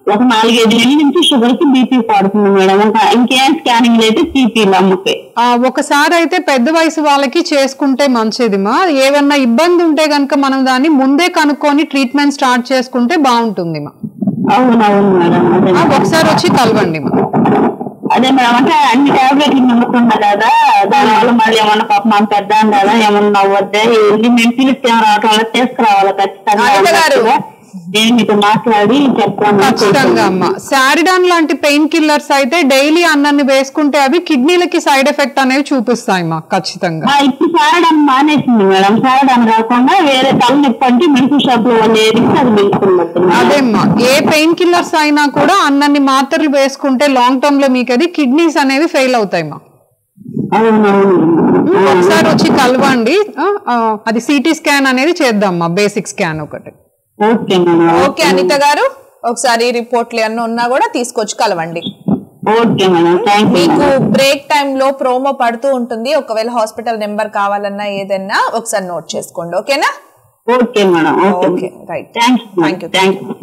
ఒక నాలుగైదు నెలల నుంచి షుగర్ కి బీపీ పడుతుంది మేడం ఇంకా ఇంకేం స్కానింగ్ అయితే బీపీలు అమ్మకే ఆ, ఒకసారి అయితే పెద్ద వయసు వాళ్ళకి చేసుకుంటే మంచిది మా ఏమన్నా ఇబ్బంది ఉంటే గనుక మనం దాన్ని ముందే కనుక్కొని ట్రీట్మెంట్ స్టార్ట్ చేసుకుంటే బాగుంటుంది మా అవునవును మేడం అదే ఆ, ఒకసారి వచ్చి కలవండి మా అదే మేడం అంటే అన్ని టాబ్లెట్లు నమ్ముతున్నా కదా దానివల్ల మళ్ళీ ఏమన్నా పాప మనం పెద్ద కదా ఏమన్నా అవ్వద్దే ఏంటి మేము పిలిస్తే ఏం రావటం వల్ల తీసుకురావాలి ఖచ్చితంగా అనిత గారు. అన్నట్టుగా నేను మీతో మాట్లాడి చెప్తాను ఖచ్చితంగా అమ్మ శారిడాన్ లాంటి పెయిన్ కిల్లర్స్ అయితే డైలీ అన్నాన్ని వేసుకుంటే అవి కిడ్నీలకి సైడ్ ఎఫెక్ట్ అనేవి చూపిస్తాయి మా ఖచ్చితంగా ఆ, ఇప్పుడు సారడాన్ మానేసింది మేడం సారడాన్ కాకుండా వేరే తలనొప్పి అంటే మెడికల్ షాప్ లో వాళ్ళు ఏది ఇస్తే అది తీసుకున్నట్టు అదేమ్మా ఏ పెయిన్ కిల్లర్స్ అయినా కూడా అన్నన్ని మాత్రలు వేసుకుంటే లాంగ్ టర్మ్ లో మీకు అది కిడ్నీస్ అనేవి ఫెయిల్ అవుతాయి మా అవునవును ఒకసారి వచ్చి కలవండి ఆ, ఆ, అది సిటీ స్కాన్ అనేది చేద్దామ్మా బేసిక్ స్కాన్ ఒకటి ఓకే మేడం ఓకే అనిత గారు ఒకసారి రిపోర్ట్లు ఏమన్నా ఉన్నా కూడా తీసుకొచ్చి కలవండి ఓకే మేడం థ్యాంక్ యూ మీకు బ్రేక్ టైం లో ప్రోమో పడుతూ ఉంటుంది ఒకవేళ హాస్పిటల్ నెంబర్ కావాలన్నా ఏదన్నా ఒకసారి నోట్ చేసుకోండి ఓకేనా okay madam okay okay right thanks Thank you. Thank you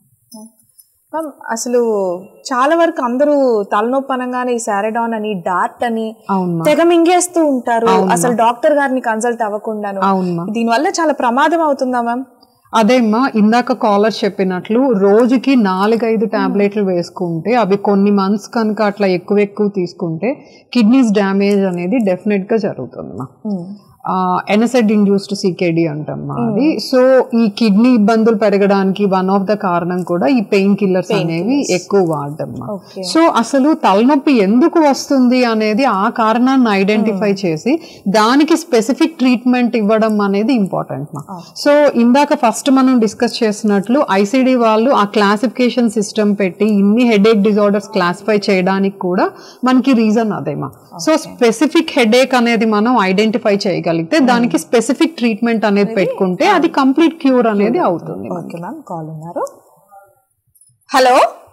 ma'am, అసలు చాలా వరకు అందరూ తలనొప్పి అనగానే ఈ సారెడాన్ అని డార్ట్ అని అవునమ్మా తెగ మింగేస్తూ ఉంటారు అసలు డాక్టర్ గారిని కన్సల్ట్ అవ్వకుండాను అవునమ్మా దీనివల్ల చాలా ప్రమాదం అవుతుందా మ్యామ్ అదేమ్మా ఇందాక కాలర్ చెప్పినట్లు రోజుకి నాలుగైదు టాబ్లెట్లు వేసుకుంటే అవి కొన్ని మంత్స్ కనుక అట్లా ఎక్కువ ఎక్కువ తీసుకుంటే కిడ్నీస్ డ్యామేజ్ అనేది డెఫినెట్ గా జరుగుతుందమ్మా ఎనసెడ్ ఇండ్యూస్డ్ సికేడి అంటమ్మా అది సో ఈ కిడ్నీ ఇబ్బందులు పెరగడానికి వన్ ఆఫ్ ద కారణం కూడా ఈ పెయిన్ కిల్లర్స్ అనేవి ఎక్కువ వాడమ్మా Okay. సో అసలు తలనొప్పి ఎందుకు వస్తుంది అనేది ఆ కారణాన్ని ఐడెంటిఫై చేసి దానికి స్పెసిఫిక్ ట్రీట్మెంట్ ఇవ్వడం అనేది ఇంపార్టెంట్ మా సో ఇందాక ఫస్ట్ మనం డిస్కస్ చేసినట్లు ఐసిడి వాళ్ళు ఆ క్లాసిఫికేషన్ సిస్టమ్ పెట్టి ఇన్ని హెడేక్ డిజార్డర్స్ క్లాసిఫై చేయడానికి కూడా మనకి రీజన్ అదేమా సో స్పెసిఫిక్ హెడేక్ అనేది మనం ఐడెంటిఫై చేయగలిగితే దానికి స్పెసిఫిక్ ట్రీట్మెంట్ అనేది పెట్టుకుంటే అది కంప్లీట్ క్యూర్ అనేది అవుతుంది ఓకే మ్యామ్ కాల్ ఉన్నారు హలో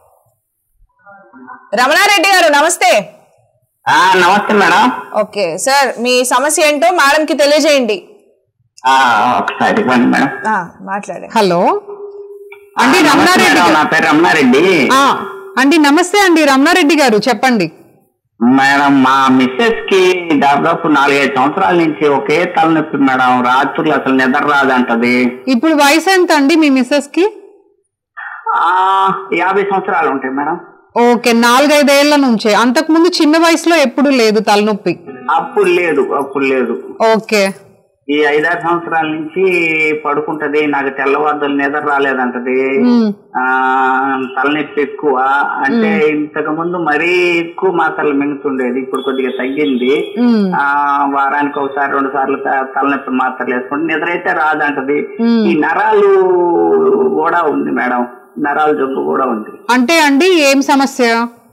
రమణారెడ్డి గారు నమస్తే ఆ, నమస్తే మేడం ఓకే సార్ మీ సమస్య ఏంటో మేడం కి తెలియజేయండి ఆ, ఒకసారి ఇవ్వండి మేడం ఆ, మాట్లాడండి హలో అండి ఆ, నమస్తే రమణారెడ్డి మేడం, గారు నా పేరు రమణారెడ్డి ఆ, అండి నమస్తే అండి రమణారెడ్డి గారు చెప్పండి మేడం మా మిస్సెస్ కి దాదాపు నాలుగైదు సంవత్సరాల నుంచి ఒకే తలనొప్పి మేడం రాత్రులు అసలు నిద్ర రాదంటది ఇప్పుడు వయసు ఎంత అండి మీ మిస్సెస్ కి ఆ, యాభై సంవత్సరాలు ఉంటాయి మేడం ఓకే నాలుగైదేళ్ల నుంచే అంతకుముందు చిన్న వయసులో ఎప్పుడు లేదు తలనొప్పి అప్పుడు లేదు అప్పుడు లేదు ఓకే ఈ ఐదారు సంవత్సరాల నుంచి పడుకుంటది నాకు తెల్లవారుదలు నిద్ర రాలేదంటది ఉమ్, ఆ తలనొప్పి ఎక్కువ అంటే ఇంతకు ముందు మరీ ఎక్కువ మాత్రలు మింగుతుండేది ఇప్పుడు కొద్దిగా తగ్గింది ఉమ్, ఆ వారానికి ఒకసారి రెండు సార్లు త- తలనొప్పి మాత్రలు వేసుకుంటే నిద్ర అయితే రాదంటది ఉమ్. ఈ నరాలు కూడా ఉంది మేడం నరాల జబ్బు కూడా ఉంది అంటే అండి ఏం సమస్య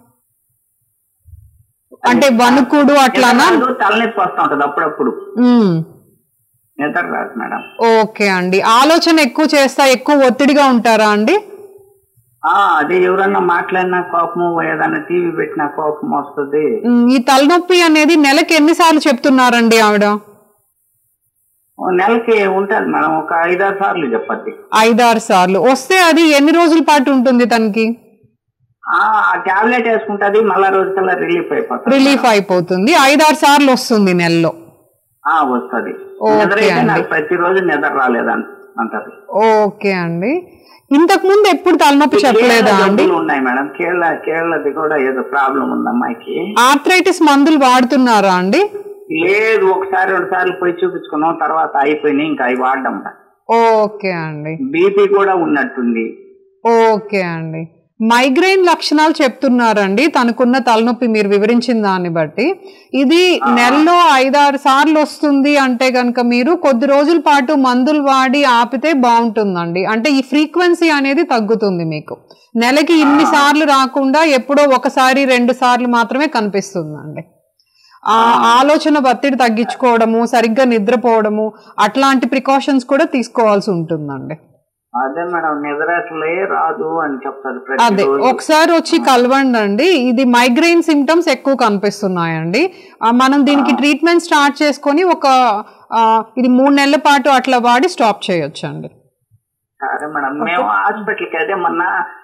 అంటే వణుకుడు అట్లానా నిద్ర రాదు, తలనొప్పి వస్తూ ఉంటది అప్పుడప్పుడు ఉమ్, నిద్ర రాదు మేడం ఓకే అండి ఆలోచన ఎక్కువ చేస్తా ఎక్కువ ఒత్తిడిగా ఉంటారా అండి ఆ అదే ఎవరన్నా మాట్లాడినా కోపము ఏదన్నా టీవీ పెట్టినా కోపం వస్తుంది ఉమ్, ఈ తలనొప్పి అనేది నెలకి ఎన్నిసార్లు చెప్తున్నారండి ఆవిడ ఓ నెలకి ఉంటది మేడం ఒక ఐదారు సార్లు చెప్పద్ది ఐదారు సార్లు వస్తే అది ఎన్ని రోజుల పాటు ఉంటుంది తనకి ఆ టాబ్లెట్ వేసుకుంటది మళ్ళా రోజు కల్లా రిలీఫ్ అయిపోతుంది రిలీఫ్ అయిపోతుంది ఐదారు సార్లు వస్తుంది నెలలో ఆ వస్తుంది ఓకే నిద్ర అయితే అండి. నాకు ప్రతిరోజు నిద్ర రాలేదని అంటది ఓకే అండి ఇంతకు ముందు ఎప్పుడు తలనొప్పి చెప్పలేదా కీళ్ళ అండి జబ్బులు ఉన్నాయి మేడం కీళ్ళ కీళ్ళది కూడా ఏదో ప్రాబ్లం ఉంది అమ్మాయికి ఆర్థరైటిస్ మందులు వాడుతున్నారా అండి లేదు ఒకసారి రెండు సార్లు పోయి చూపించుకున్నాం తర్వాత అయిపోయినాయి ఇంకా అవి వాడడం ఓకే అండి బీపీ కూడా ఉన్నట్టుంది ఓకే అండి మైగ్రెయిన్ లక్షణాలు చెప్తున్నారండి తనకున్న తలనొప్పి మీరు వివరించిన దాన్ని బట్టి ఇది నెలలో ఐదారు సార్లు వస్తుంది అంటే గనక మీరు కొద్ది రోజుల పాటు మందులు వాడి ఆపితే బాగుంటుందండి అంటే ఈ ఫ్రీక్వెన్సీ అనేది తగ్గుతుంది మీకు నెలకి ఇన్ని సార్లు రాకుండా ఎప్పుడో ఒకసారి రెండు సార్లు మాత్రమే కనిపిస్తుందండి ఆ ఆలోచన ఒత్తిడి తగ్గించుకోవడము సరిగ్గా నిద్రపోవడము అట్లాంటి ప్రికాషన్స్ కూడా తీసుకోవాల్సి ఉంటుందండి అదే మేడం నిద్ర అసలే రాదు అని చెప్తారు అదే ప్రతిరోజు ఒకసారి వచ్చి కలవండి అండి ఇది మైగ్రెయిన్ సిమ్టమ్స్ ఎక్కువ కనిపిస్తున్నాయండి ఆ, మనం దీనికి ట్రీట్మెంట్ స్టార్ట్ చేసుకొని ఒక ఆ, ఇది మూడు నెలల పాటు అట్లా వాడి స్టాప్ చేయొచ్చు అండి సరే మేడం మేము హాస్పిటల్కి అయితే మొన్న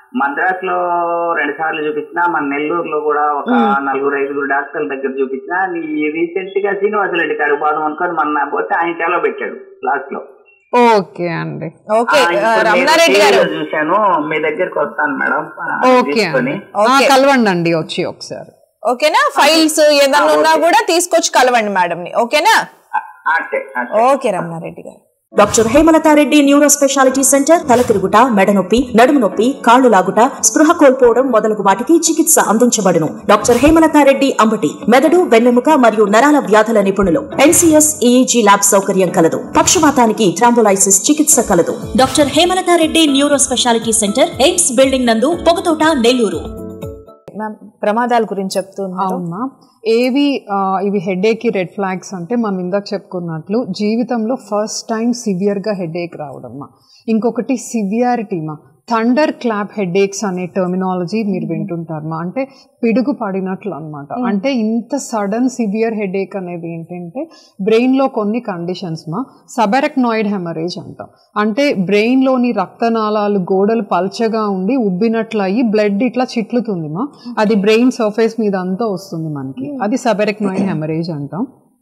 మద్రాస్ లో రెండు సార్లు చూపించిన మన నెల్లూరులో కూడా ఒక నలుగురు ఐదుగురు డాక్టర్ల దగ్గర చూపించిన ఈ రీసెంట్ గా శ్రీనివాసరెడ్డి గారు బాధం అనుకొని మన పోతే ఆయన సెలవు పెట్టాడు లాస్ట్ లో ఓకే అండి ఓకే ఆ, ఇప్పుడు నేను రమణారెడ్డి గారు టీవీలో చూశాను మీ దగ్గరికి వస్తాను మేడం ఆ, ఓకే తీసుకొని అండి ఆ, కలవండి అండి వచ్చి ఒకసారి ఓకేనా ఫైల్స్ ఏదన్నా ఉన్నా కూడా తీసుకొచ్చి కలవండి మేడం ని ఓకేనా ఆ, అంటే అంటే. ఓకే రమణారెడ్డి గారు doctor Hemalatha Reddy neuro speciality centre తల తిరుగుట మెడ నొప్పి నడుము నొప్పి కాళ్లు లాగుట స్పృహ కోల్పోవడం మొదలగు వాటికి చికిత్స అందించబడును డాక్టర్ హేమలతారెడ్డి అంబటి మెదడు వెన్నెముక మరియు నరాల వ్యాధుల నిపుణులు ఎన్సీఎస్ ఈఈజీ ల్యాబ్ సౌకర్యం కలదు పక్షవాతానికి ట్రాంబోలైసిస్ చికిత్స కలదు doctor Hemalatha Reddy neuro speciality centre AIIMS building నందు పొగతోట నెల్లూరు మ్యామ్ ప్రమాదాల గురించి చెప్తున్నారు అవునా ఏవి ఆ, ఇవి హెడేక్ రెడ్ ఫ్లాగ్స్ అంటే మనం ఇందాక చెప్పుకున్నట్లు జీవితంలో ఫస్ట్ టైం సివియర్గా హెడేక్ రావడమ్మా ఇంకొకటి సివియారిటీ మా థండర్ క్లాప్ హెడేక్స్ అనే టర్మినాలజీ మీరు వింటుంటారమ్మా అంటే పిడుగు పడినట్లు అనమాట అంటే ఇంత సడన్ సివియర్ హెడేక్ అనేది ఏంటంటే బ్రెయిన్లో కొన్ని కండిషన్స్ మా సబెరక్నాయిడ్ హెమరేజ్ అంటాం అంటే బ్రెయిన్లోని రక్తనాళాలు గోడలు పల్చగా ఉండి ఉబ్బినట్లు అయ్యి బ్లడ్ ఇట్లా చిట్లుతుంది మా అది బ్రెయిన్ సర్ఫేస్ మీద అంతా వస్తుంది మనకి అది సబెరక్నాయిడ్ హెమరేజ్ అంటాం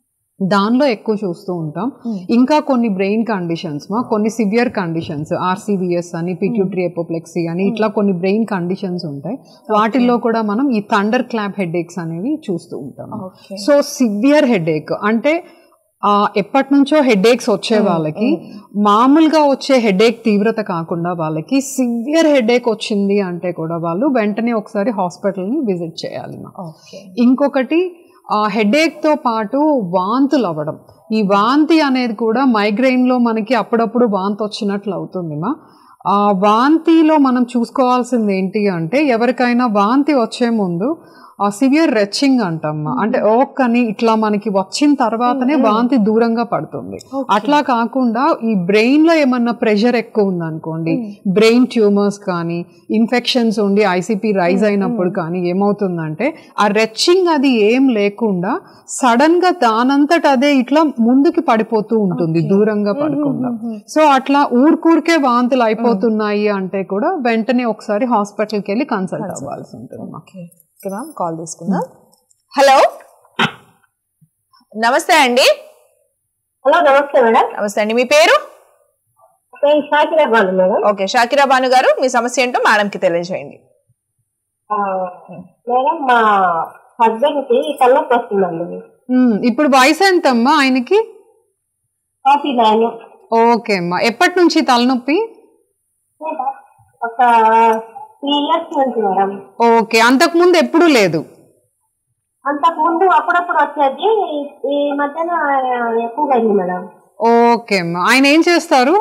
దానిలో ఎక్కువ చూస్తూ ఉంటాం ఇంకా కొన్ని బ్రెయిన్ కండిషన్స్ మా కొన్ని సివియర్ కండిషన్స్ ఆర్సీబిఎస్ అని పిట్యూటరీ ఎపోప్లెక్సీ అని ఇట్లా కొన్ని బ్రెయిన్ కండిషన్స్ ఉంటాయి వాటిల్లో కూడా మనం ఈ థండర్ క్లాప్ హెడేక్స్ అనేవి చూస్తూ ఉంటాం ఓకే సో సివియర్ హెడేక్ అంటే ఆ, ఎప్పటి నుంచో హెడేక్స్ వచ్చే వాళ్ళకి మామూలుగా వచ్చే హెడేక్ తీవ్రత కాకుండా వాళ్ళకి సివియర్ హెడేక్ వచ్చింది అంటే కూడా వాళ్ళు వెంటనే ఒకసారి హాస్పిటల్ని విజిట్ చేయాలి మా ఓకే ఇంకొకటి ఆ హెడేక్తో పాటు వాంతులు అవ్వడం ఈ వాంతి అనేది కూడా మైగ్రెయిన్లో మనకి అప్పుడప్పుడు వాంతి వచ్చినట్లు అవుతుంది మా ఆ వాంతిలో మనం చూసుకోవాల్సింది ఏంటి అంటే ఎవరికైనా వాంతి వచ్చే ముందు ఆ సివియర్ రెచ్చింగ్ అంటమ్మా అంటే ఓక్ అని ఇట్లా మనకి వచ్చిన తర్వాతనే వాంతి దూరంగా పడుతుంది అట్లా కాకుండా ఈ బ్రెయిన్ లో ఏమన్నా ప్రెషర్ ఎక్కువ ఉందనుకోండి బ్రెయిన్ ట్యూమర్స్ కానీ ఇన్ఫెక్షన్స్ ఉండి ఐసీపీ రైజ్ అయినప్పుడు కానీ ఏమవుతుందంటే ఆ రెచ్చింగ్ అది ఏం లేకుండా సడన్ గా దానంతట అదే ఇట్లా ముందుకి పడిపోతూ ఉంటుంది దూరంగా పడకుండా సో అట్లా ఊరికూరికే వాంతులు అయిపోతున్నాయి అంటే కూడా వెంటనే ఒకసారి హాస్పిటల్కి వెళ్ళి కన్సల్ట్ అవ్వాల్సి ఉంటుంది ఓకే ఓకే మ్యామ్ కాల్ తీసుకుందాం హలో నమస్తే అండి హలో నమస్తే మేడం నమస్తే అండి మీ పేరు నేను షాకిరాబాద్ మేడం ఓకే షాకిరా బాను గారు మీ సమస్య ఏంటో మేడంకి తెలియజేయండి ఆ, మేడం మా హస్బెండ్ కి తలనొప్పి వస్తుందండి ఉమ్, ఇప్పుడు వయసు ఎంతమ్మా ఆయనకి ఫార్టీ నైన్ ఓకే అమ్మా ఎప్పటి నుంచి తలనొప్పి ఒక త్రీ ఇయర్స్ నుంచి మేడం ఓకే అంతకు ముందు ఎప్పుడూ లేదు అంతకు ముందు అప్పుడప్పుడు వచ్చేది ఈ మధ్యన ఎక్కువగా అయింది మేడం ఓకే అమ్మా ఆయన ఏం చేస్తారు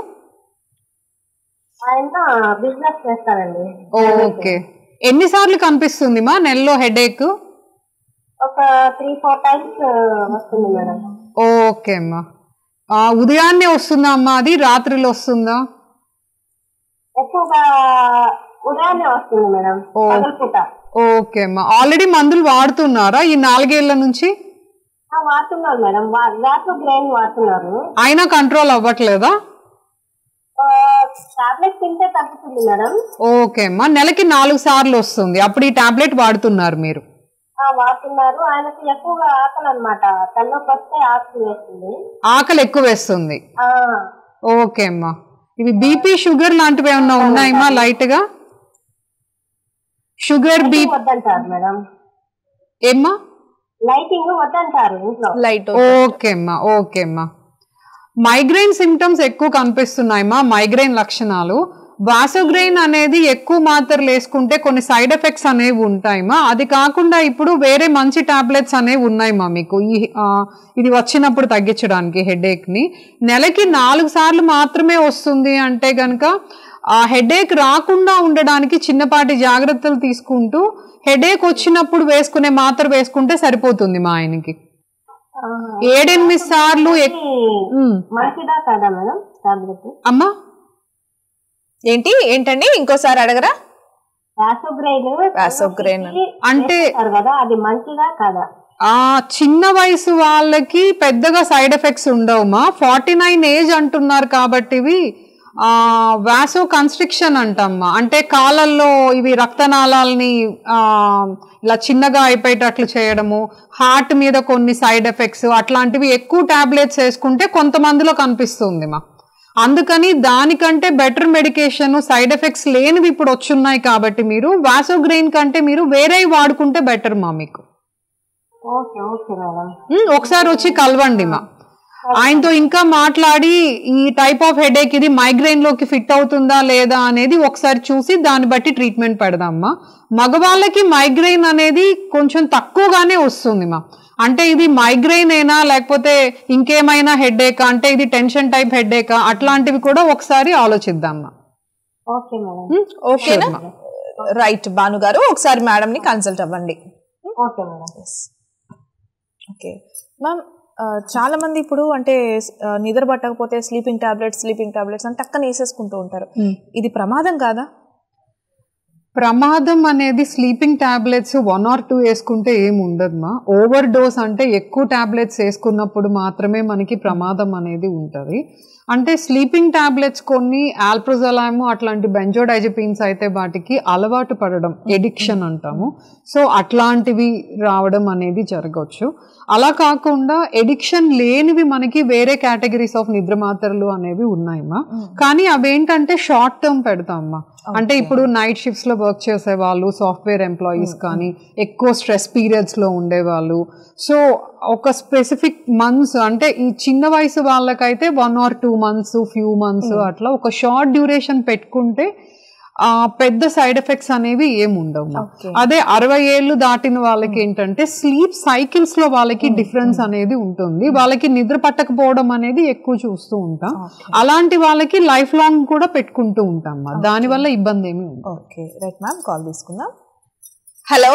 ఆయన బిజినెస్ చేస్తారండి ఓకే ఎన్నిసార్లు కనిపిస్తుంది మా నెలలో హెడేక్ ఒక త్రీ ఫోర్ టైమ్స్ వస్తుంది మేడం ఓకే అమ్మా ఆ, ఉదయాన్నే వస్తుందా అమ్మా అది రాత్రిలో వస్తుందా ఎక్కువగా ఉదయాన్నే వస్తుంది మేడం ఓ. పగలపూట ఓకే అమ్మా ఆల్రెడీ మందులు వాడుతున్నారా ఈ నాలుగేళ్ల నుంచి ఆ, వాడుతున్నారు మేడం వ్యాసు గ్రెయిన్ వాడుతున్నారు అయినా కంట్రోల్ అవ్వట్లేదా టాబ్లెట్ తింటే తగ్గుతుంది మేడం ఓకే అమ్మా నెలకి నాలుగు సార్లు వస్తుంది అప్పుడు ఈ టాబ్లెట్ వాడుతున్నారు మీరు ఆ, వాడుతున్నారు ఆయనకు ఎక్కువగా ఆకలి అనమాట తలనొప్పి వస్తే ఆకలి వేస్తుంది ఆకలి ఎక్కువ వేస్తుంది ఆ, ఓకే అమ్మా ఇవి బీపీ షుగర్ లాంటివి ఏమన్నా ఉన్నాయమ్మా లైట్ గా షుగర్ బీ వద్దంటారు మేడం ఏమ్మా లైటింగ్ వద్దంటారు ఇంట్లో లైట్ ఓకే అమ్మా ఓకే అమ్మా మైగ్రెయిన్ సిమ్టమ్స్ ఎక్కువ కనిపిస్తున్నాయమ్మా మైగ్రెయిన్ లక్షణాలు వాసోగ్రెయిన్ అనేది ఎక్కువ మాత్రలు వేసుకుంటే కొన్ని సైడ్ ఎఫెక్ట్స్ అనేవి ఉంటాయమ్మా అది కాకుండా ఇప్పుడు వేరే మంచి టాబ్లెట్స్ అనేవి ఉన్నాయమ్మా మీకు ఈ ఆ, ఇది వచ్చినప్పుడు తగ్గించడానికి హెడేక్ ని నెలకి నాలుగు సార్లు మాత్రమే వస్తుంది అంటే గనక ఆ హెడేక్ రాకుండా ఉండడానికి చిన్నపాటి జాగ్రత్తలు తీసుకుంటూ హెడేక్ వచ్చినప్పుడు వేసుకునే మాత్ర వేసుకుంటే సరిపోతుంది మా ఆయనకి ఏడెనిమిది సార్లు ఎక్- ఉమ్. మంచిదా కాదా మేడం టాబ్లెట్ అమ్మా ఏంటి ఏంటండి ఇంకోసారి అడగరా రాసోగ్రైన్ Vasograin. అంటే కదా అది మంచిదా కాదా ఆ చిన్న వయసు వాళ్ళకి పెద్దగా సైడ్ ఎఫెక్ట్స్ ఉండవుమా ఫార్టీ నైన్ ఏజ్ అంటున్నారు కాబట్టి ఇవి వాసో కన్స్ట్రిక్షన్ అంటమ్మా అంటే కాలల్లో ఇవి రక్తనాళాలని ఆ, ఇలా చిన్నగా అయిపోయేటట్లు చేయడము హార్ట్ మీద కొన్ని సైడ్ ఎఫెక్ట్స్ అట్లాంటివి ఎక్కువ టాబ్లెట్స్ వేసుకుంటే కొంతమందిలో కనిపిస్తుంది మా అందుకని దానికంటే బెటర్ మెడికేషన్ సైడ్ ఎఫెక్ట్స్ లేనివి ఇప్పుడు వచ్చున్నాయి కాబట్టి మీరు వాసోగ్రెయిన్ కంటే మీరు వేరే వాడుకుంటే బెటర్ మా మీకు ఓకే ఓకే మేడం ఉమ్, ఒకసారి వచ్చి కలవండి మా ఆయనతో ఇంకా మాట్లాడి ఈ టైప్ ఆఫ్ హెడేక్ ఇది మైగ్రెయిన్ లోకి ఫిట్ అవుతుందా లేదా అనేది ఒకసారి చూసి దాన్ని బట్టి ట్రీట్మెంట్ పెడదామ్మా మగవాళ్ళకి మైగ్రెయిన్ అనేది కొంచెం తక్కువగానే వస్తుంది మా అంటే ఇది మైగ్రెయిన్ అయినా లేకపోతే ఇంకేమైనా హెడేక్ అంటే ఇది టెన్షన్ టైప్ హెడేకా అట్లాంటివి కూడా ఒకసారి ఆలోచిద్దామ్మా ఓకే మేడం ఉమ్, ఓకేనా sure, మా. రైట్ భాను గారు ఒకసారి మేడం ని కన్సల్ట్ అవ్వండి ఓకే మేడం ఓకే మ్యామ్ ఆ, చాలా మంది ఇప్పుడు అంటే ఆ, నిద్ర పట్టకపోతే స్లీపింగ్ టాబ్లెట్స్ స్లీపింగ్ టాబ్లెట్స్ అని టక్కన వేసేసుకుంటూ ఉంటారు ఇది ప్రమాదం కాదా ప్రమాదం అనేది sleeping tablets one or two వేసుకుంటే ఏమి ఉండదమ్మా ఓవర్ డోస్ అంటే ఎక్కువ టాబ్లెట్స్ వేసుకున్నప్పుడు మాత్రమే మనకి ప్రమాదం అనేది ఉంటుంది అంటే స్లీపింగ్ టాబ్లెట్స్ కొన్ని ఆల్ప్రోజలాము అట్లాంటి బెంజోడైజపిన్స్ అయితే వాటికి అలవాటు పడడం ఎడిక్షన్ అంటాము సో అట్లాంటివి రావడం అనేది జరగవచ్చు అలా కాకుండా ఎడిక్షన్ లేనివి మనకి వేరే కేటగిరీస్ ఆఫ్ నిద్ర మాత్రలు అనేవి ఉన్నాయమ్మా కానీ అవేంటంటే షార్ట్ టర్మ్ పెడతామమ్మా అంటే ఇప్పుడు నైట్ షిఫ్ట్స్ లో వర్క్ చేసే వాళ్ళు సాఫ్ట్వేర్ ఎంప్లాయీస్ కానీ ఎక్కువ స్ట్రెస్ పీరియడ్స్ లో ఉండేవాళ్ళు సో ఒక స్పెసిఫిక్ మంత్స్ అంటే ఈ చిన్న వయసు వాళ్ళకైతే one or two months few months అట్లా ఒక షార్ట్ డ్యూరేషన్ పెట్టుకుంటే ఆ పెద్ద సైడ్ ఎఫెక్ట్స్ అనేవి ఏమి ఉండవు Okay. అదే అరవై ఏళ్ళు దాటిన వాళ్ళకి ఏంటంటే స్లీప్ సైకిల్స్ లో వాళ్ళకి డిఫరెన్స్ అనేది ఉంటుంది వాళ్ళకి నిద్ర పట్టకపోవడం అనేది ఎక్కువ చూస్తూ ఉంటాం అలాంటి వాళ్ళకి లైఫ్ లాంగ్ కూడా పెట్టుకుంటూ ఉంటాం దాని వల్ల ఇబ్బంది ఏమి ఉండదు ఓకే రైట్ మ్యామ్ కాల్ తీసుకుందాం హలో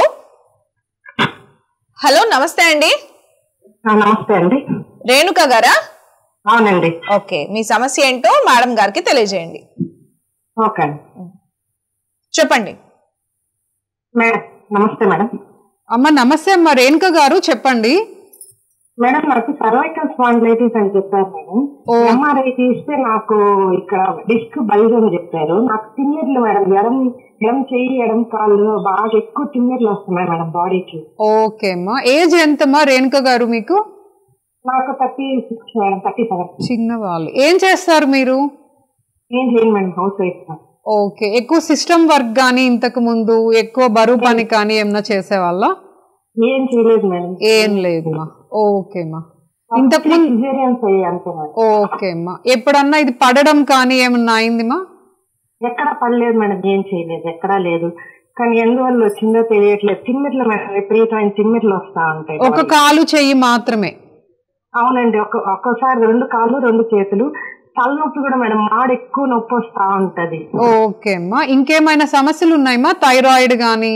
హలో నమస్తే అండి నమస్తే అండి రేణుక గారా అవునండి ఓకే మీ సమస్య ఏంటో మేడం గారికి తెలియజేయండి ఓకే అండి చెప్పండి మేడం నమస్తే మేడం అమ్మ నమస్తే అమ్మ రేణుక గారు చెప్పండి మేడం నాకు సర్వైకల్ స్పాండిలైటిస్ అని చెప్పారు మేడం ఓ. ఎంఆర్ఐ తీస్తే నాకు ఇక్కడ డిస్క్ బయలు అని చెప్పారు నాకు తిమ్మిర్లు మేడం ఎడం ఎడం చెయ్యి ఎడం కాళ్ళు బాగా ఎక్కువ తిమ్మిర్లు వస్తున్నాయి మేడం బాడీకి ఓకే అమ్మా ఏజ్ ఎంతమ్మా రేణుక గారు మీకు నాకు thirty six madam thirty seven చిన్న వాళ్ళు ఏం చేస్తారు మీరు ఏం చేయను మేడం హౌస్ వైఫ్ ఓకే ఎక్కువ సిస్టమ్ వర్క్ కానీ ఇంతకు ముందు ఎక్కువ బరువు పని కానీ ఏమన్నా చేసేవాళ్ళ ఏం చేయలేదు మేడం ఏం లేదమ్మా ఓకేమ్మా ఇంతకు ముందు సిజేరియన్స్ అయ్యి అంతే మేడం ఓకే అమ్మా ఎప్పుడన్నా ఇది పడడం కానీ ఏమన్నా అయిందిమా ఎక్కడ పడలేదు మేడం ఏం చేయలేదు ఎక్కడా లేదు కానీ ఎందువల్ల వచ్చిందో తెలియట్లేదు తిమ్మిర్లు మేడం విపరీతమైన తిమ్మిర్లు వస్తా ఉంటాయి ఒక కాలు చెయ్యి మాత్రమే అవునండి ఒక ఒక్కోసారి రెండు కాళ్ళు రెండు చేతులు తలనొప్పి కూడా మేడం మాడు ఎక్కువ నొప్పి వస్తా ఉంటది ఓకే అమ్మా ఇంకేమైనా సమస్యలు ఉన్నాయమ్మా థైరాయిడ్ కానీ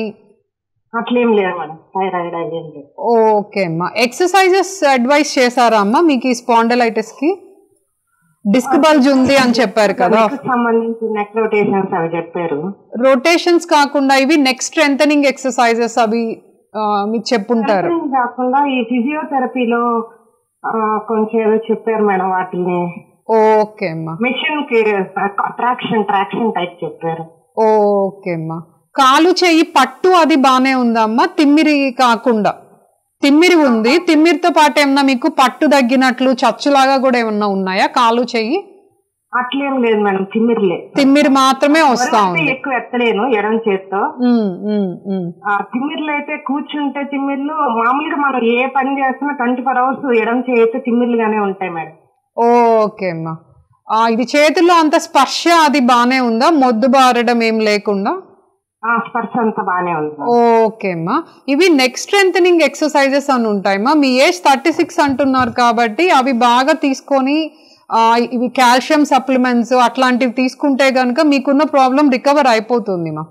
అట్లేం లేదు మేడం థైరాయిడ్ అది ఏం లేదు ఓకే అమ్మా ఎక్సర్సైజెస్ అడ్వైస్ చేశారా అమ్మా మీకు ఈ స్పాండలైటిస్ కి డిస్క్ బల్జ్ ఉంది అని చెప్పారు కదా నెక్ సంబంధించి నెక్ రొటేషన్స్ అవి చెప్పారు రొటేషన్స్ కాకుండా ఇవి నెక్ స్ట్రెంథనింగ్ ఎక్సర్సైజెస్ అవి ఆ, మీకు చెప్పుంటారు Strengthening కాకుండా ఈ ఫిజియోథెరపీలో ఆ, కొంచెం ఏదో చెప్పారు మేడం వాటిని ఓకే అమ్మా మిషన్ కి ట్రాక్షన్ ట్రాక్షన్ టైప్ చెప్పారు ఓకే అమ్మా కాలు చెయ్యి పట్టు అది బానే ఉందమ్మా తిమ్మిరి కాకుండా తిమ్మిరి ఉంది తిమ్మిరితో పాటు ఏమన్నా మీకు పట్టు తగ్గినట్లు చచ్చులాగా కూడా ఏమన్నా ఉన్నాయా కాలు చెయ్యి అట్లేం లేదు మేడం తిమ్మిర్లే తిమ్మిరి మాత్రమే వస్తా బరువు అయితే ఉంది ఎక్కువ ఎత్తలేను ఎడం చేత్తో ఉమ్, ఉమ్, ఉమ్. ఆ తిమ్మిర్లు అయితే కూర్చుంటే తిమ్మిర్లు మామూలుగా మనం ఏ పని చేస్తున్నా ట్వంటీ ఫోర్ అవర్స్ ఎడం చేయితే తిమ్మిర్లుగానే ఉంటాయి మేడం ఓకే అమ్మా ఆ, ఇది చేతుల్లో అంత స్పర్శ అది బానే ఉందా మొద్దు బారడం ఏం లేకుండా ఆ స్పర్శ అంతా బానే ఉంది ఓకే అమ్మా ఇవి నెక్ స్ట్రెంథనింగ్ ఎక్సర్సైజెస్ అని ఉంటాయమ్మా మీ ఏజ్ థర్టీ సిక్స్ అంటున్నారు కాబట్టి అవి బాగా తీసుకొని ఆ, ఇవి కాల్షియం సప్లిమెంట్స్ అట్లాంటివి తీసుకుంటే కనుక మీకున్న ప్రాబ్లం రికవర్ అయిపోతుంది మా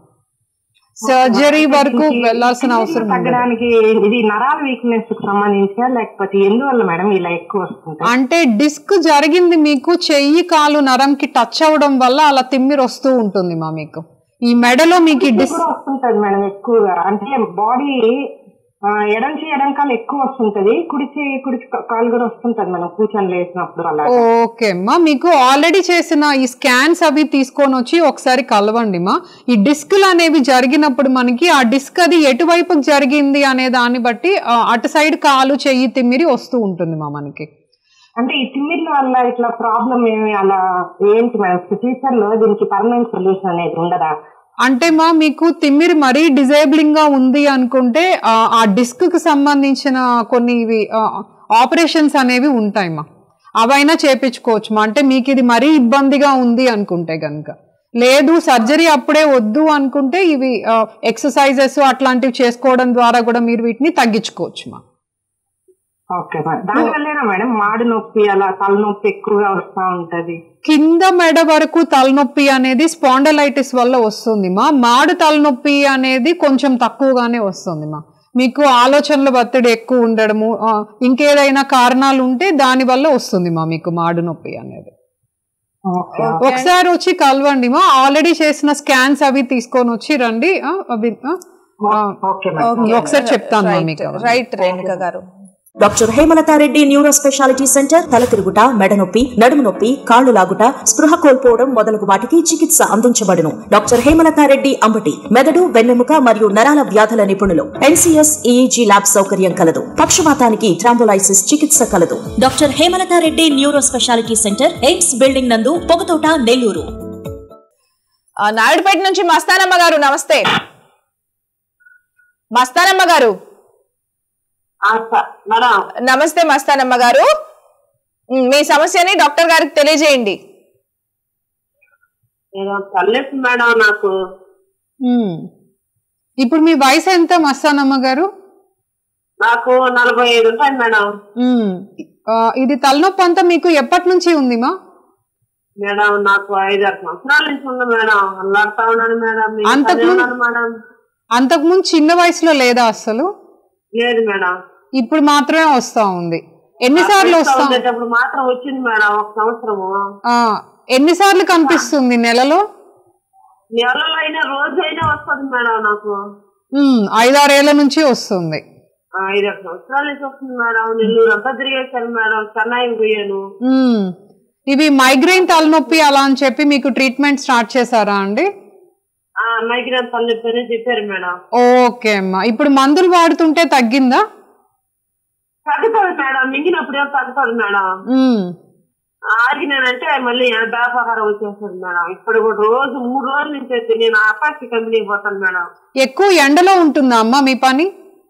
సర్జరీ వరకు వెళ్ళాల్సిన అవసరం ఉండదు తగ్గడానికి ఇది నరాల వీక్నెస్ కి సంబంధించా లేకపోతే ఎందువల్ల మేడం ఇలా ఎక్కువ వస్తుంటాయి అంటే డిస్క్ జరిగింది మీకు చెయ్యి కాలు నరంకి టచ్ అవ్వడం వల్ల అలా తిమ్మిరి వస్తూ ఉంటుంది మా మీకు ఈ మెడలో మీకు ఈ డిస్క్ కూడా వస్తుంటది మేడం ఎక్కువగా అంటే బాడీ ఆ, ఎడం చేయి ఎడం కాలు ఎక్కువ వస్తుంటది కుడి చేయి కుడి కా- కాలు కూడా వస్తుంటది మనం కూర్చొని లేసినప్పుడు అలా ఓకే అమ్మా మీకు ఆల్రెడీ చేసిన ఈ స్కాన్స్ అవి తీసుకొని వచ్చి ఒకసారి కలవండి మా ఈ డిస్క్లు అనేవి జరిగినప్పుడు మనకి ఆ డిస్క్ అది ఎటువైపుకి జరిగింది అనే దాన్ని బట్టి ఆ, అటు సైడ్ కాలు చెయ్యి తిమ్మిరి వస్తూ ఉంటుంది మా మనకి అంటే ఈ తిమ్మిర్ల వల్ల ఇట్లా ప్రాబ్లం ఏమి అలా ఏంటి మేడం ఫ్యూచర్ లో దీనికి పర్మనెంట్ సొల్యూషన్ అనేది ఉండదా అంటే మా మీకు తిమ్మిరి మరీ డిజేబులింగ్ గా ఉంది అనుకుంటే ఆ, ఆ డిస్క్ కి సంబంధించిన కొన్ని ఇవి ఆపరేషన్స్ అనేవి ఉంటాయి మా అవైనా చేపించుకోవచ్చు మా అంటే మీకు ఇది మరీ ఇబ్బందిగా ఉంది అనుకుంటే గనుక లేదు సర్జరీ అప్పుడే వద్దు అనుకుంటే ఇవి ఎక్సర్సైజెస్ అట్లాంటివి చేసుకోవడం ద్వారా కూడా మీరు వీటిని తగ్గించుకోవచ్చు మా ఓకే మేడం దాని వల్లేనా మేడం మాడు నొప్పి అలా తలనొప్పి ఎక్కువగా వస్తా ఉంటది కింద మెడ వరకు తలనొప్పి అనేది స్పాండలైటిస్ వల్ల వస్తుంది మా మాడు తలనొప్పి అనేది కొంచెం తక్కువగానే వస్తుంది మా మీకు ఆలోచనల ఒత్తిడి ఎక్కువ ఉండడము ఆ, ఇంకేదైనా కారణాలు ఉంటే దాని వల్ల వస్తుంది మా మీకు మాడు నొప్పి అనేది ఓకే ఒకసారి వచ్చి కలవండి మా ఆల్రెడీ చేసిన స్కాన్స్ అవి తీసుకొని వచ్చి రండి ఆ, అవి ఆ, ఆ, ఓకే మేడం ఒకసారి చెప్తాను మా మీకు అవన్నీ. రైట్ రేణుక గారు doctor Hemalatha Reddy neuro speciality centre తలతిరుగుట మెడనొప్పి నడుము నొప్పి కాళ్లు లాగుట స్పృహ కోల్పోవడం మొదలగు వాటికి చికిత్స అందించబడును డాక్టర్ హేమలతారెడ్డి అంబటి మెదడు వెన్నెముక మరియు నరాల వ్యాధుల నిపుణులు ఎన్సీఎస్ ఈఈజీ ల్యాబ్ సౌకర్యం కలదు పక్షవాతానికి ట్రాంబోలైసిస్ చికిత్స కలదు doctor Hemalatha Reddy neuro speciality centre AIIMS building నందు పొగతోట నెల్లూరు ఆ, నాయుడుపేట నుంచి మస్తానమ్మ గారు నమస్తే మస్తానమ్మ గారు మేడం నమస్తే మస్తానమ్మ గారు ఉమ్, మీ సమస్యని డాక్టర్ గారికి తెలియజేయండి ఏదో తలనొప్పి మేడం నాకు ఉమ్. ఇప్పుడు మీ వయసు ఎంత మస్తానమ్మ గారు నాకు నలభై ఐదు ఉంటాయి మేడం ఉమ్. ఆ, ఇది తలనొప్పి అంతా మీకు ఎప్పటి నుంచి ఉంది మా మేడం నాకు ఐదు ఆరు సంవత్సరాల నుంచి ఉంది మేడం అల్లాడుతా ఉన్నాను మేడం మీకు అంతకు అదే ముందు- ఉన్నాను మేడం అంతకుముందు చిన్న వయసులో లేదా అసలు లేదు మేడం ఇప్పుడు మాత్రమే వస్తా ఉంది ఎన్నిసార్లు వస్తా ఉండేటప్పుడు మాత్రం వచ్చింది మేడం ఒక సంవత్సరము ఆ, ఎన్నిసార్లు కనిపిస్తుంది నెలలో నెలలో అయినా రోజు అయినా వస్తుంది మేడం నాకు ఉమ్, ఐదారేళ్ల నుంచి వస్తుంది ఆ, ఐదు ఆరు సంవత్సరాల నుంచి వస్తుంది మేడం నెల్లూరు అంతా తిరిగేశాను మేడం చెన్నై పోయాను ఉమ్. ఇవి మైగ్రెయిన్ తలనొప్పి అలా అని చెప్పి మీకు ట్రీట్మెంట్ స్టార్ట్ చేశారా అండి ఆ మైగ్రేన్ తలనొప్పి అని చెప్పారు మేడం ఓకే అమ్మా ఇప్పుడు మందులు వాడుతుంటే తగ్గిందా తగ్గుతుంది మేడం మింగినప్పుడు ఏం తగ్గుతుంది మేడం ఉమ్. ఆగినానంటే మళ్ళీ వ్యాపారం వచ్చేస్తుంది మేడం ఇప్పుడు కూడా రోజు మూడు రోజుల నుంచి అయితే నేను అపాచి కంపెనీకి పోతాను మేడం ఎక్కువ ఎండలో ఉంటుందా అమ్మా మీ పని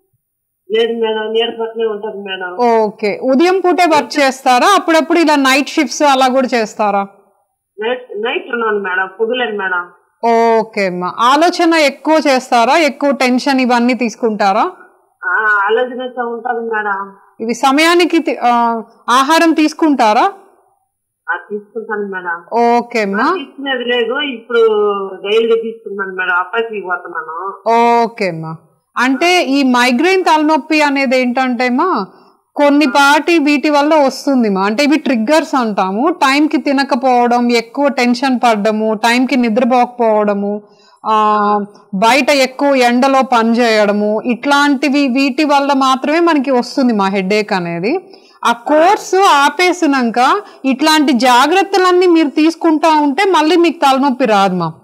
లేదు మేడం నీరు పట్లే ఉంటుంది మేడం ఓకే ఉదయం పూటే వర్క్ చేస్తారా అప్పుడప్పుడు ఇలా నైట్ షిఫ్ట్స్ అలా కూడా చేస్తారా నైట్ నైట్ ఉన్నాను మేడం పొగులేను మేడం ఓకే అమ్మా ఆలోచన ఎక్కువ చేస్తారా ఎక్కువ టెన్షన్ ఇవన్నీ తీసుకుంటారా ఆ, ఆలోచన అయితే ఉంటుంది మేడం ఇవి సమయానికి తి- ఆ, ఆహారం తీసుకుంటారా అది తీసుకుంటాను మేడం ఓకే అమ్మా తీసుకునేది లేదు ఇప్పుడు డైలీగా తీసుకున్నాను మేడం అప్పాచికి పోతున్నాను ఓకే అమ్మా అంటే ఈ మైగ్రెయిన్ తలనొప్పి అనేది ఏంటంటే మా కొన్ని పాటి వీటి వల్ల వస్తుంది మా అంటే ఇవి ట్రిగ్గర్స్ అంటాము టైంకి తినకపోవడం ఎక్కువ టెన్షన్ పడ్డము టైంకి నిద్రపోకపోవడము ఆ, బయట ఎక్కువ ఎండలో పని చేయడము ఇట్లాంటివి వీటి వల్ల మాత్రమే మనకి వస్తుంది మా హెడేక్ అనేది ఆ కోర్సు ఆపేసినాక ఇట్లాంటి జాగ్రత్తలన్నీ మీరు తీసుకుంటా ఉంటే మళ్ళీ మీకు తలనొప్పి రాదు మా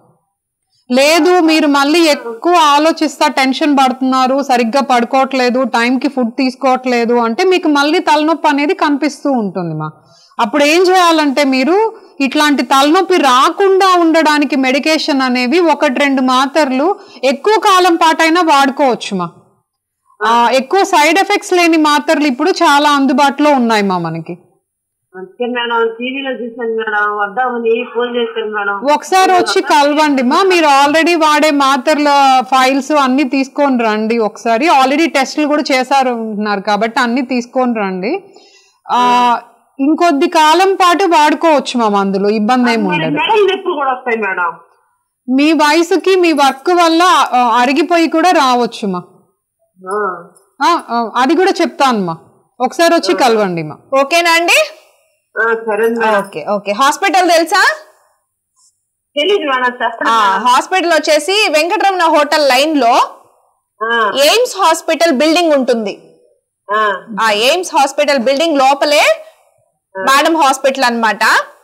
లేదు మీరు మళ్ళీ ఎక్కువ ఆలోచిస్తా టెన్షన్ పడుతున్నారు సరిగ్గా పడుకోవట్లేదు టైంకి ఫుడ్ తీసుకోవట్లేదు అంటే మీకు మళ్ళీ తలనొప్పి అనేది కనిపిస్తూ ఉంటుంది మా అప్పుడు ఏం చేయాలంటే మీరు ఇట్లాంటి తలనొప్పి రాకుండా ఉండడానికి మెడికేషన్ అనేవి ఒకటి రెండు మాత్రలు ఎక్కువ కాలం పాటైనా వాడుకోవచ్చు మా ఆ, ఎక్కువ సైడ్ ఎఫెక్ట్స్ లేని మాత్రలు ఇప్పుడు చాలా అందుబాటులో ఉన్నాయి మా మనకి అంతే మేడం టీవీలో చూసాను మేడం వద్దామని ఫోన్ చేశాను మేడం ఒకసారి వచ్చి కలవండి మా మీరు ఆల్రెడీ వాడే మాత్రల ఫైల్స్ అన్ని తీసుకొని రండి ఒకసారి ఆల్రెడీ టెస్టులు కూడా చేశారు అంటున్నారు కాబట్టి అన్ని తీసుకొని రండి ఆ ఇంకొద్ది కాలం పాటు వాడుకోవచ్చు మా మందులు ఇబ్బంది ఏమి మరి ఉండదు మెడలు నొప్పులు కూడా వస్తాయి మేడం మీ వయసుకి మీ వర్క్ వల్ల ఆ, అరిగిపోయి కూడా రావచ్చు మా ఆ. ఆ, ఆ, అది కూడా చెప్తాను మా ఒకసారి వచ్చి కలవండి మా ఓకేనా అండి ఆ, సరే మేడం ఓకే ఓకే హాస్పిటల్ తెలుసా తెలీదు మేడం చెప్పండి ఆ, హాస్పిటల్ వచ్చేసి వెంకటరమణ హోటల్ లైన్ లో ఆ, ఎయిమ్స్ హాస్పిటల్ బిల్డింగ్ ఉంటుంది ఆ, ఆ ఎయిమ్స్ హాస్పిటల్ బిల్డింగ్ లోపలే మేడం హాస్పిటల్ అన్నమాట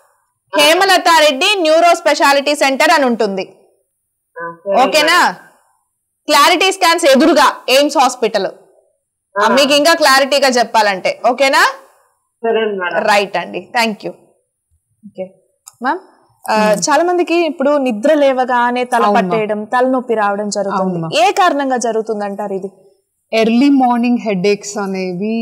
Hemalatha Reddy neuro speciality centre అని ఉంటుంది ఆ, సరే ఓకేనా క్లారిటీ స్కాన్స్ ఎదురుగా ఎయిమ్స్ హాస్పిటల్ మీకు ఇంకా క్లారిటీగా చెప్పాలంటే ఓకేనా సరే మేడం రైట్ అండి థ్యాంక్ యూ ఓకే మ్యామ్ ఆ, చాలా మందికి ఇప్పుడు నిద్ర లేవగానే తల అవునా. పట్టేయడం తలనొప్పి రావడం జరుగుతుంది అవునా. ఏ కారణంగా జరుగుతుంది అంటారు ఇది ఎర్లీ మార్నింగ్ హెడేక్స్ అనేవి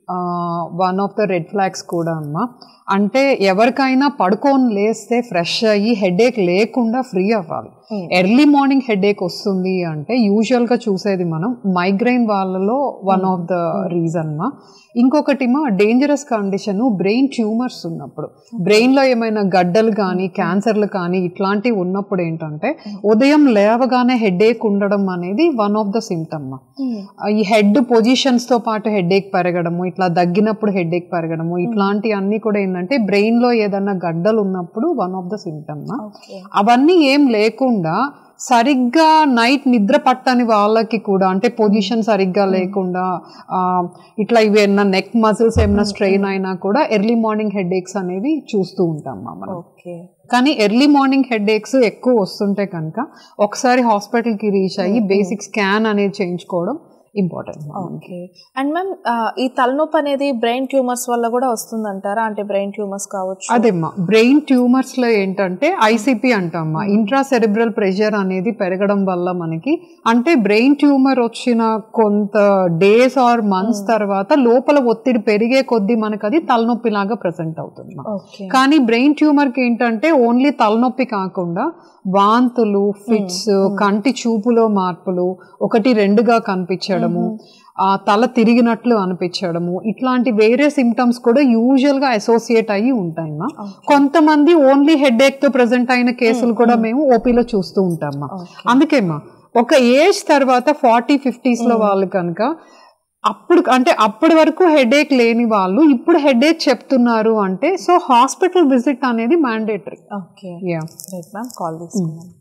one of the red flags కూడా అమ్మా అంటే ఎవరికైనా పడుకొని లేస్తే ఫ్రెష్ అయ్యి హెడేక్ లేకుండా ఫ్రీ అవ్వాలి ఎర్లీ మార్నింగ్ హెడేక్ వస్తుంది అంటే యూజువల్గా చూసేది మనం మైగ్రైన్ వాళ్ళలో వన్ ఆఫ్ ద రీజన్ మా ఇంకొకటి మా డేంజరస్ కండిషన్ బ్రెయిన్ ట్యూమర్స్ ఉన్నప్పుడు బ్రెయిన్లో ఏమైనా గడ్డలు కానీ క్యాన్సర్లు కానీ ఇట్లాంటివి ఉన్నప్పుడు ఏంటంటే ఉదయం లేవగానే హెడేక్ ఉండడం అనేది వన్ ఆఫ్ ద సిమ్టమ్ ఈ హెడ్ పొజిషన్స్ తో పాటు హెడేక్ పెరగడము ఇట్లా దగ్గినప్పుడు హెడేక్ పెరగడము ఇట్లాంటి అన్ని కూడా ఏంటంటే బ్రెయిన్ లో ఏదన్నా గడ్డలు ఉన్నప్పుడు వన్ ఆఫ్ ద సిమ్టమ్ అవన్నీ ఏం లేకుండా సరిగ్గా నైట్ నిద్ర పట్టని వాళ్ళకి కూడా అంటే పొజిషన్ సరిగ్గా లేకుండా ఆ, ఇట్లా ఇవి ఏమన్నా నెక్ మజిల్స్ ఏమైనా స్ట్రెయిన్ అయినా కూడా ఎర్లీ మార్నింగ్ హెడేక్స్ అనేవి చూస్తూ ఉంటాం మనం ఓకే కానీ ఎర్లీ మార్నింగ్ హెడేక్స్ ఎక్కువ వస్తుంటే కనుక ఒకసారి హాస్పిటల్కి రీచ్ అయ్యి బేసిక్ స్కాన్ అనేది చేయించుకోవడం ఇంపార్టెంట్ ఓకే అండ్ మ్యామ్ ఈ తలనొప్పి అనేది బ్రెయిన్ ట్యూమర్స్ వల్ల కూడా వస్తుందంటారా అంటే బ్రెయిన్ ట్యూమర్స్ కావచ్చు అదేమ్మా బ్రెయిన్ ట్యూమర్స్ లో ఏంటంటే ఐసిపి అంటామ్మా ఇంట్రా సెరిబ్రల్ ప్రెషర్ అనేది పెరగడం వల్ల మనకి అంటే బ్రెయిన్ ట్యూమర్ వచ్చిన కొంత డేస్ ఆర్ మంత్స్ తర్వాత లోపల ఒత్తిడి పెరిగే కొద్దీ మనకు అది తలనొప్పి లాగా ప్రెసెంట్ అవుతుంది ఓకే కానీ బ్రెయిన్ ట్యూమర్ కి ఏంటంటే ఓన్లీ తలనొప్పి కాకుండా వాంతులు ఫిట్స్ కంటి చూపులో మార్పులు ఒకటి రెండుగా కనిపించడము ఆ తల తిరిగినట్లు అనిపించడము ఇట్లాంటి వేరే సిమ్టమ్స్ కూడా యూజువల్ గా అసోసియేట్ అయ్యి ఉంటాయమ్మా కొంతమంది ఓన్లీ హెడ్ తో ప్రెసెంట్ అయిన కేసులు కూడా మేము ఓపీలో చూస్తూ ఉంటామా అందుకేమ్మా ఒక ఏజ్ తర్వాత ఫార్టీ ఫిఫ్టీస్ లో వాళ్ళు కనుక అప్పుడు అంటే అప్పటి వరకు హెడేక్ లేని వాళ్ళు ఇప్పుడు హెడేక్ చెప్తున్నారు అంటే సో హాస్పిటల్ విజిట్ అనేది mandatory okay ya right ma'am call తీసుకుందాం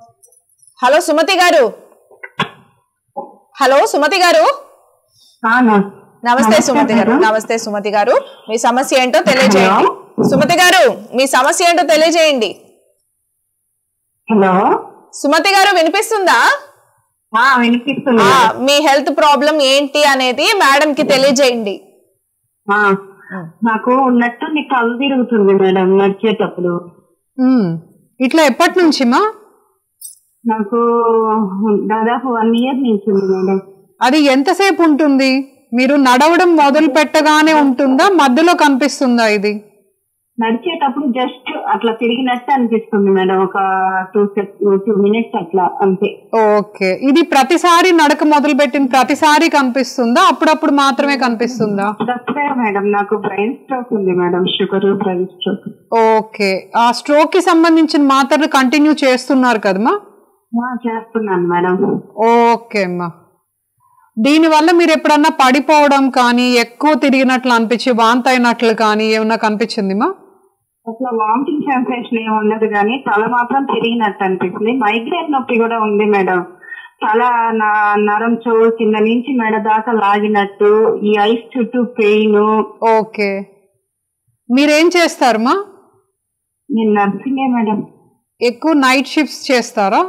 హలో సుమతి గారు హలో సుమతి గారు నమస్తే సుమతి గారు నమస్తే సుమతి గారు మీ సమస్య ఏంటో తెలియజేయండి సుమతి గారు మీ సమస్య ఏంటో తెలియజేయండి హలో సుమతి గారు వినిపిస్తుందా ఆ, వినిపిస్తుంది ఆ, మీ హెల్త్ ప్రాబ్లం ఏంటి అనేది మేడం కి తెలియజేయండి ఆ, నాకు ఉన్నట్టు నీ కళ్ళు తిరుగుతుంది మేడం నడిచేటప్పుడు మ్మ్. ఇట్లా ఎప్పటి నుంచి మా నాకు దాదాపు వన్ ఇయర్ నుంచి ఉంది మేడం అది ఎంతసేపు ఉంటుంది మీరు నడవడం మొదలు పెట్టగానే ఉంటుందా మధ్యలో కనిపిస్తుందా ఇది నడిచేటప్పుడు జస్ట్ అట్లా తిరిగినట్టు అనిపిస్తుంది మేడం ఒక టూ టూ మినిట్స్ అట్లా అంతే ఓకే ఇది ప్రతిసారి నడక మొదలు పెట్టిన ప్రతిసారి కనిపిస్తుందా అప్పుడప్పుడు మాత్రమే కనిపిస్తుందా దసరా మేడం నాకు బ్రెయిన్ స్ట్రోక్ ఉంది madam sugar brain stroke okay ఆ స్ట్రోక్ కి సంబంధించిన మాత్రలు కంటిన్యూ చేస్తున్నారు కదమ్మా చేస్తున్నాను మేడం ఓకే అమ్మా దీనివల్ల మీరు ఎప్పుడన్నా పడిపోవడం కానీ ఎక్కువ తిరిగినట్లు అనిపించి వాంతి అయినట్లు కానీ ఏమన్నా కనిపించిందిమా అట్లా వామిటింగ్ సెన్సేషన్ ఏమి ఉండదు కానీ తల మాత్రం తిరిగినట్టు అనిపిస్తుంది మైగ్రేన్ నొప్పి కూడా ఉంది మేడం తల నా నరం చెవు కింద నుంచి మెడ దాకా లాగినట్టు ఈ ఐస్ చుట్టూ పెయిన్ ఓకే మీరేం చేస్తారమ్మా నేను నర్సింగే మేడం ఎక్కువ నైట్ షిఫ్ట్స్ చేస్తారా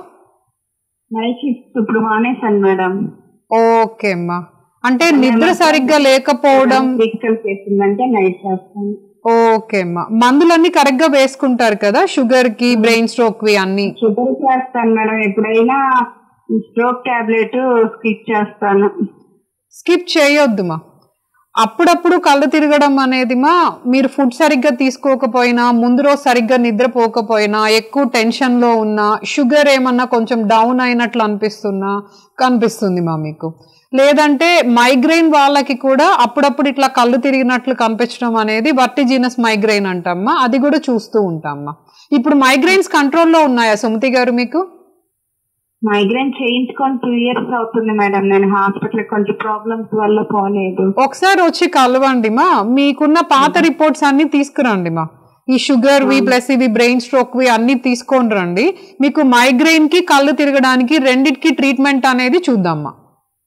నైట్ షిఫ్ట్ ఇప్పుడు మానేశాను మేడం ఓకే అమ్మా అంటే నిద్ర సరిగ్గా లేకపోవడం ఫిజికల్ చేసిందంటే నైట్ చేస్తాను ఓకే అమ్మా మందులన్నీ కరెక్ట్ గా వేసుకుంటారు కదా షుగర్ కి బ్రెయిన్ స్ట్రోక్ వి అన్ని షుగర్ చేస్తాను మేడం ఎప్పుడైనా స్ట్రోక్ టాబ్లెట్ స్కిప్ చేస్తాను స్కిప్ చేయొద్దుమా అప్పుడప్పుడు కళ్ళు తిరగడం అనేది మా మీరు ఫుడ్ సరిగ్గా తీసుకోకపోయినా ముందు రోజు సరిగ్గా నిద్రపోకపోయినా ఎక్కువ టెన్షన్లో ఉన్నా షుగర్ ఏమన్నా కొంచెం డౌన్ అయినట్లు అనిపిస్తున్నా కనిపిస్తుంది మా మీకు లేదంటే మైగ్రెయిన్ వాళ్ళకి కూడా అప్పుడప్పుడు ఇట్లా కళ్ళు తిరిగినట్లు కనిపించడం అనేది వర్టిజినస్ మైగ్రెయిన్ అంటమ్మా అది కూడా చూస్తూ ఉంటామ్మా ఇప్పుడు మైగ్రెయిన్స్ కంట్రోల్లో ఉన్నాయా సుమతి గారు మీకు మైగ్రేన్ చేయించుకొని టూ ఇయర్స్ అవుతుంది మేడం నేను హాస్పిటల్ కొంచెం ప్రాబ్లమ్స్ వల్ల పోలేదు ఒకసారి వచ్చి కలవండి మా మీకున్న పాత రిపోర్ట్స్ అన్ని తీసుకురండి మా ఈ షుగర్ వి ప్లస్ ఇవి బ్రెయిన్ స్ట్రోక్ వి అన్ని తీసుకొని రండి మీకు మైగ్రెయిన్ కి కళ్ళు తిరగడానికి రెండిటికి ట్రీట్మెంట్ అనేది చూద్దామ్మా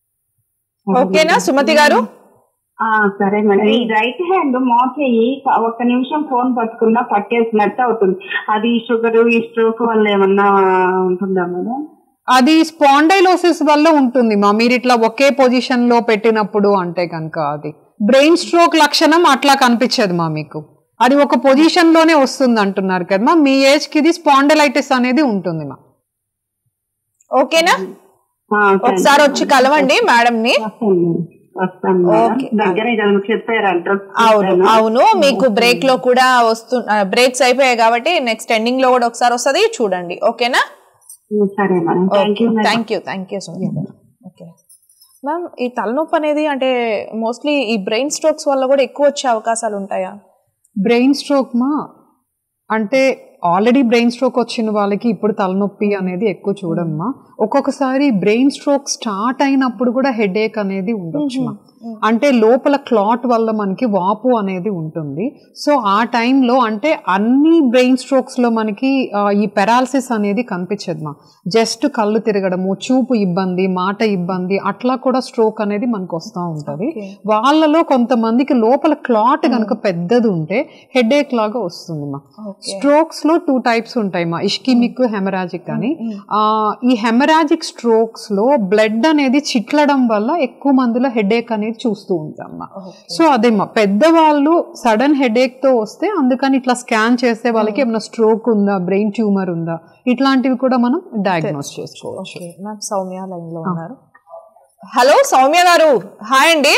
ఓకేనా సుమతి గారు ఆ, సరే మేడం ఈ రైట్ హ్యాండ్ మోచేయి ఒక్క నిమిషం ఫోన్ పట్టుకున్నా పట్టేసినట్టు అవుతుంది అది షుగర్ ఈ స్ట్రోక్ వల్ల ఏమన్నా ఉంటుందా మేడం అది స్పాండైలోసిస్ వల్ల ఉంటుంది మా మీరు ఇట్లా ఒకే పొజిషన్ లో పెట్టినప్పుడు అంటే కనుక అది బ్రెయిన్ స్ట్రోక్ లక్షణం అట్లా కనిపించదు మా మీకు అది ఒక పొజిషన్ లోనే వస్తుంది అంటున్నారు కదా మా మీ ఏజ్ కి ఇది స్పాండలైటిస్ అనేది ఉంటుంది మా ఓకేనా ఆ, సరే. ఒకసారి వచ్చి కలవండి మేడం ని వస్తాను మేడం. వస్తాను మేడం. ఓకే. దగ్గరే కదా చెప్పారంట అవును అవును మీకు బ్రేక్ లో కూడా వస్తు బ్రేక్స్ అయిపోయాయి కాబట్టి నెక్స్ట్ ఎండింగ్ లో కూడా ఒకసారి వస్తది చూడండి ఓకేనా సరే madam thank you madam thank you thank you so much okay ma'am ఈ తలనొప్పి అనేది అంటే మోస్ట్లీ ఈ బ్రెయిన్ స్ట్రోక్స్ వల్ల కూడా ఎక్కువ వచ్చే అవకాశాలు ఉంటాయా బ్రెయిన్ స్ట్రోక్ మా అంటే ఆల్రెడీ బ్రెయిన్ స్ట్రోక్ వచ్చిన వాళ్ళకి ఇప్పుడు తలనొప్పి అనేది ఎక్కువ చూడమ్మా ఒక్కొక్కసారి బ్రెయిన్ స్ట్రోక్ స్టార్ట్ అయినప్పుడు కూడా హెడేక్ అనేది ఉండొచ్చు మా. అంటే లోపల క్లాట్ వల్ల మనకి వాపు అనేది ఉంటుంది సో ఆ టైంలో అంటే అన్ని బ్రెయిన్ స్ట్రోక్స్ లో మనకి ఆ, ఈ పెరాలసిస్ అనేది కనిపించదు మా జస్ట్ కళ్ళు తిరగడము చూపు ఇబ్బంది మాట ఇబ్బంది అట్లా కూడా స్ట్రోక్ అనేది మనకు వస్తూ ఉంటది వాళ్ళలో కొంతమందికి లోపల క్లాట్ కనుక పెద్దది ఉంటే హెడేక్ లాగా వస్తుంది మా స్ట్రోక్స్ లో టూ టైప్స్ ఉంటాయి మా ఇష్కిమిక్ హెమరాజిక్ అని ఆ, ఈ హెమరాజిక్ స్ట్రోక్స్ లో బ్లడ్ అనేది చిట్లడం వల్ల ఎక్కువ మందిలో హెడేక్ అనేది చూస్తూ ఉంటాం మా సో అదేమ్మా పెద్దవాళ్ళు సడన్ హెడేక్ తో వస్తే అందుకని ఇట్లా స్కాన్ చేస్తే వాళ్ళకి ఏమైనా స్ట్రోక్ ఉందా బ్రెయిన్ ట్యూమర్ ఉందా ఇట్లాంటివి కూడా మనం డయాగ్నోస్ చేసుకోవచ్చు ఓకే మ్యామ్ సౌమ్య లైన్ లో ఉన్నారు హలో సౌమ్య గారు హాయ్ అండి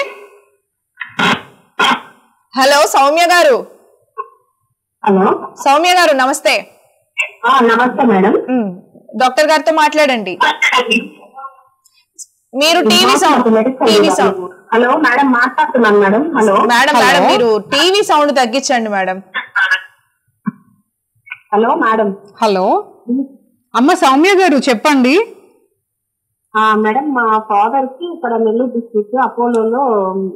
హలో సౌమ్య గారు హలో సౌమ్య గారు నమస్తే ఆ, నమస్తే మేడం మ్, డాక్టర్ గారితో మాట్లాడండి మీరు TV sound TV sound hello madam మాట్లాడుతున్నాను మేడం హలో మేడం మేడం మీరు టీవీ సౌండ్ తగ్గించండి మేడం హలో మేడం హలో అమ్మ సౌమ్య గారు చెప్పండి ఆ, మేడం మా ఫాదర్ కి ఇక్కడ నెల్లూరు డిస్ట్రిక్ట్ అపోలోలో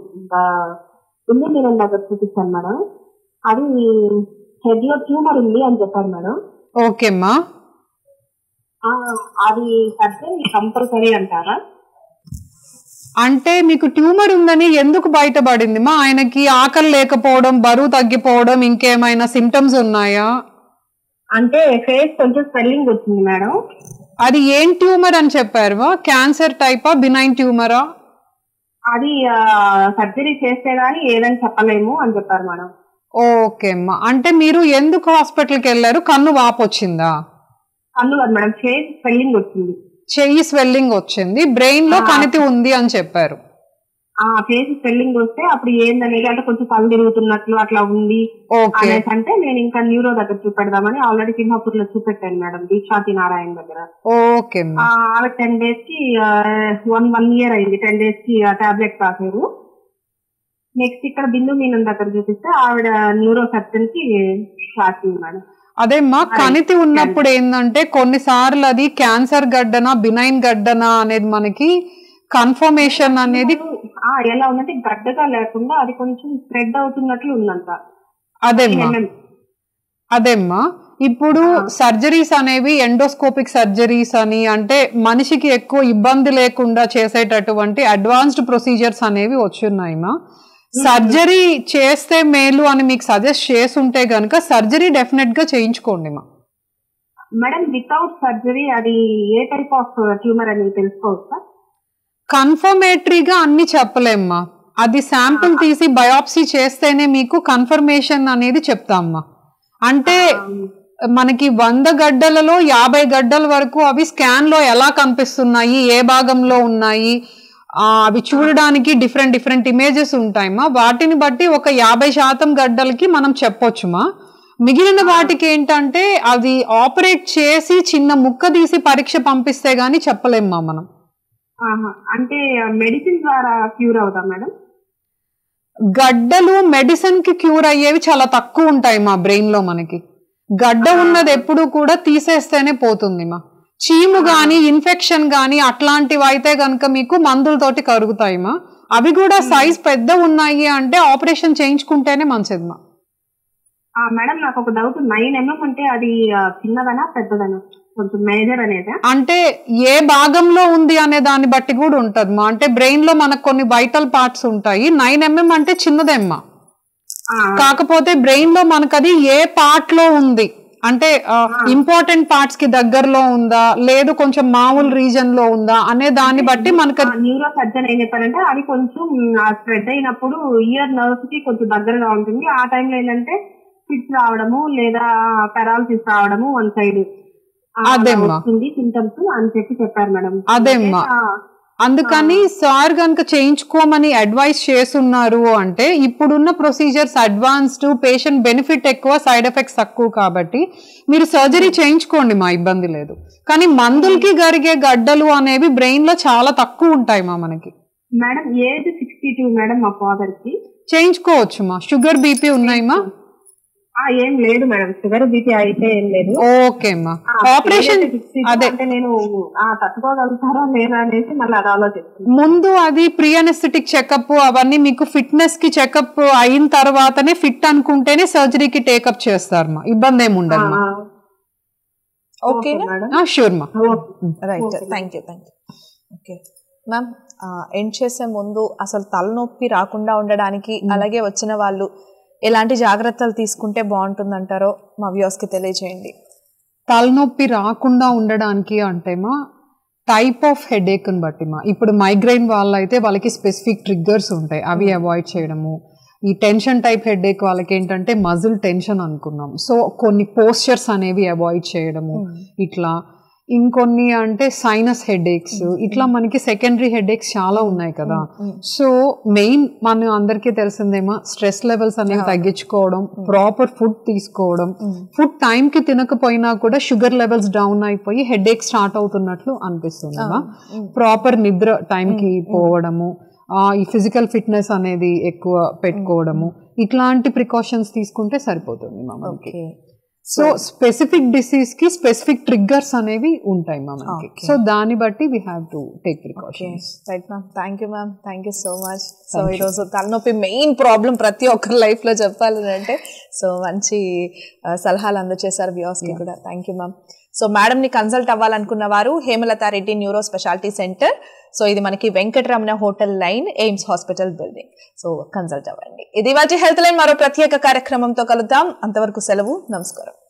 ఉంది నేను దగ్గర చూపిస్తాను మేడం అది హెడ్ లో ట్యూమర్ ఉంది అని చెప్పారు మేడం ఓకే అమ్మా ఆ, అది సర్జరీ కంపల్సరీ అంటారా అంటే మీకు ట్యూమర్ ఉందని ఎందుకు బయటపడింది మా ఆయనకి ఆకలి లేకపోవడం బరువు తగ్గిపోవడం ఇంకేమైనా సిమ్టమ్స్ ఉన్నాయా అంటే ఫేస్ కొంచెం స్వెల్లింగ్ వచ్చింది మేడం అది ఏం ట్యూమర్ అని చెప్పారు క్యాన్సర్ టైపా బినైన్ ట్యూమరా అది సర్జరీ చేస్తే గానీ ఏదని చెప్పలేము అని చెప్పారు మేడం ఓకే అమ్మా అంటే మీరు ఎందుకు హాస్పిటల్కి వెళ్ళారు కన్ను వాపు వచ్చిందా కన్ను కాదు మేడం ఫేస్ స్వెల్లింగ్ వచ్చింది చెయ్యి స్వెల్లింగ్ వచ్చింది బ్రెయిన్ లో కణితి ఉంది అని చెప్పారు ఆ ఫేస్ స్వెల్లింగ్ వస్తే అప్పుడు ఏందనేది అంటే కొంచెం కళ్ళు తిరుగుతున్నట్లు అట్లా ఉంది ఓకే అనేసి అంటే నేను ఇంకా న్యూరో దగ్గర చూపెడదామని ఆల్రెడీ సింహాపూర్ లో చూపెట్టాను మేడం దీక్షాతి నారాయణ దగ్గర ఓకే అమ్మా ఆ, ఆమె టెన్ డేస్ కి వన్ వన్ ఇయర్ అయింది టెన్ డేస్ కి టాబ్లెట్ రాసారు నెక్స్ట్ ఇక్కడ బిందు మీనం దగ్గర చూపిస్తే ఆవిడ న్యూరో సర్జన్ కి రాసింది మేడం అదేమ్మా కణితి ఉన్నప్పుడు ఏంటంటే కొన్నిసార్లు అది క్యాన్సర్ గడ్డనా బినైన్ గడ్డనా అనేది మనకి కన్ఫర్మేషన్ అనేది ఆ, ఎలా ఉందంటే గడ్డగా లేకుండా అది కొంచెం స్ప్రెడ్ అవుతున్నట్లు ఉందంట అదేమ్మా అదేమ్మా ఇప్పుడు సర్జరీస్ అనేవి ఎండోస్కోపిక్ సర్జరీస్ అని అంటే మనిషికి ఎక్కువ ఇబ్బంది లేకుండా చేసేటటువంటి అడ్వాన్స్డ్ ప్రొసీజర్స్ అనేవి వచ్చున్నాయిమా సర్జరీ చేస్తే మేలు అని మీకు సజెస్ట్ చేసుంటే గనుక సర్జరీ డెఫినెట్ గా చేయించుకోండి మా మేడం వితౌట్ సర్జరీ అది ఏ టైప్ ఆఫ్ ట్యూమర్ అని తెలుసుకోవచ్చా కన్ఫర్మేటరీగా అన్ని చెప్పలేమ్మా అది శాంపుల్ తీసి బయాప్సీ చేస్తేనే మీకు కన్ఫర్మేషన్ అనేది చెప్తామ్మా అంటే మనకి వంద గడ్డలలో యాభై గడ్డల వరకు అవి స్కాన్ లో ఎలా కనిపిస్తున్నాయి ఏ భాగంలో ఉన్నాయి ఆ, అవి చూడడానికి డిఫరెంట్ డిఫరెంట్ ఇమేజెస్ ఉంటాయమ్మా వాటిని బట్టి ఒక యాభై శాతం గడ్డలకి మనం చెప్పొచ్చుమా మిగిలిన వాటికి ఏంటంటే అది ఆపరేట్ చేసి చిన్న ముక్క తీసి పరీక్ష పంపిస్తే గానీ చెప్పలేమ్మా మనం ఆహా. అంటే మెడిసిన్ ద్వారా క్యూర్ అవుతా మేడం గడ్డలు మెడిసిన్ కి క్యూర్ అయ్యేవి చాలా తక్కువ ఉంటాయి మా బ్రెయిన్ లో మనకి గడ్డ ఉన్నది ఎప్పుడు కూడా తీసేస్తేనే పోతుంది మా చీము గాని ఇన్ఫెక్షన్ గాని అట్లాంటివి అయితే గనుక మీకు మందులతోటి కరుగుతాయి మా అవి కూడా సైజ్ పెద్ద ఉన్నాయి అంటే ఆపరేషన్ చేయించుకుంటేనే మంచిది మా ఆ, మేడం నాకు ఒక డౌట్ నైన్ ఎంఎం అంటే అది ఆ, చిన్నదనా పెద్దదనా కొంచెం మేజర్ అనేది అంటే ఏ భాగంలో ఉంది అనే దాన్ని బట్టి కూడా ఉంటది మా అంటే బ్రెయిన్ లో మనకు కొన్ని వైటల్ పార్ట్స్ ఉంటాయి నైన్ ఎంఎం అంటే చిన్నదెమ్మా కాకపోతే బ్రెయిన్ లో మనకు అది ఏ పార్ట్ లో ఉంది అంటే ఇంపార్టెంట్ పార్ట్స్ కి దగ్గరలో ఉందా లేదు కొంచెం మామూలు రీజన్ లో ఉందా అనే దాన్ని బట్టి మనకు అది- న్యూరో సర్జన్ ఏం చెప్పారంటే అది కొంచెం స్ప్రెడ్ అయినప్పుడు ఇయర్ నర్వ్స్ కి కొంచెం దగ్గరగా ఉంటుంది ఆ టైంలో ఏంటంటే ఫిట్స్ రావడము లేదా పెరాలసిస్ రావడము వన్ సైడ్ అదేమ్మా. వస్తుంది సింటమ్స్ అని చెప్పి చెప్పారు మేడం అదేమ్మా. ఆ, అందుకని సార్ గనుక చేయించుకోమని అడ్వైస్ చేస్తున్నారు అంటే ఇప్పుడున్న ప్రొసీజర్స్ అడ్వాన్స్డ్ పేషెంట్ బెనిఫిట్ ఎక్కువ సైడ్ ఎఫెక్ట్స్ తక్కువ కాబట్టి మీరు సర్జరీ చేయించుకోండి మా ఇబ్బంది లేదు కానీ మందులకి జరిగే గడ్డలు అనేవి బ్రెయిన్ లో చాలా తక్కువ ఉంటాయి మా మనకి madam age sixty two madam మా ఫాదర్ కి చేయించుకోవచ్చు మా షుగర్ బీపీ ఉన్నాయి మా ఆ ఏం లేదు మేడం షుగర్ బీపీ అయితే ఏం లేదు ఓకే మా ఆపరేషన్ ఏదైతే 62 అదే అంటే నేను ఆ తట్టుకోగలుగుతారా లేదా అనేసి మళ్ళీ అది ఆలోచిస్తుంది ముందు అది ప్రీ అనెస్థెటిక్ చెకప్ అవన్నీ మీకు ఫిట్నెస్ కి చెకప్ అయిన తర్వాతనే ఫిట్ అనుకుంటేనే సర్జరీకి టేకప్ చేస్తారు మా ఇబ్బంది ఏమి ఉండదు మా ఓకేనా మేడం షూర్ మా right thank you thank you okay ma'am end చేసే ముందు అసలు తలనొప్పి రాకుండా ఉండడానికి అలాగే వచ్చిన వాళ్ళు ఎలాంటి జాగ్రత్తలు తీసుకుంటే బాగుంటుందంటారో మా వ్యూస్కి తెలియజేయండి తలనొప్పి రాకుండా ఉండడానికి అంటే మా టైప్ ఆఫ్ హెడేక్ ని బట్టి మా ఇప్పుడు మైగ్రైన్ వాళ్ళైతే వాళ్ళకి స్పెసిఫిక్ ట్రిగ్గర్స్ ఉంటాయి అవి అవాయిడ్ చేయడము ఈ టెన్షన్ టైప్ హెడేక్ వాళ్ళకి ఏంటంటే మజిల్ టెన్షన్ అనుకున్నాం సో కొన్ని పోస్చర్స్ అనేవి అవాయిడ్ చేయడము ఇట్లా ఇంకొన్ని అంటే సైనస్ హెడేక్స్ ఇట్లా మనకి సెకండరీ హెడేక్స్ చాలా ఉన్నాయి కదా సో మెయిన్ మన అందరికీ తెలిసిందేమో స్ట్రెస్ లెవెల్స్ అనేవి తగ్గించుకోవడం ప్రాపర్ ఫుడ్ తీసుకోవడం ఫుడ్ టైం కి తినకపోయినా కూడా షుగర్ లెవెల్స్ డౌన్ అయిపోయి హెడేక్ స్టార్ట్ అవుతున్నట్లు అనిపిస్తుంది ప్రాపర్ నిద్ర టైం కి పోవడము ఆ, ఈ ఫిజికల్ ఫిట్నెస్ అనేది ఎక్కువ పెట్టుకోవడము ఇట్లాంటి ప్రికాషన్స్ తీసుకుంటే సరిపోతుంది మా మనకి ఓకే సో స్పెసిఫిక్ డిసీజ్ కి స్పెసిఫిక్ ట్రిగ్గర్స్ అనేవి ఉంటాయి మా మనకి Okay. సో దాన్ని బట్టి we have to take precautions right ma'am thank you ma'am thank you so much so ఈరోజు తలనొప్పి మెయిన్ ప్రాబ్లం ప్రతి ఒక్కరి లైఫ్లో చెప్పాలి అంటే సో మంచి ఆ, సలహాలు అందజేశారు వ్యూస్కి కూడా థ్యాంక్ యూ మ్యామ్ సో మేడంని కన్సల్ట్ అవ్వాలనుకున్న వారు Hemalatha Reddy neuro speciality centre so ఇది మనకి Venkataramana hotel line AIIMS hospital building so consult అవ్వండి ఇది వాటి హెల్త్ లైన్ మరో ప్రత్యేక కార్యక్రమంతో కలుద్దాం అంతవరకు సెలవు నమస్కారం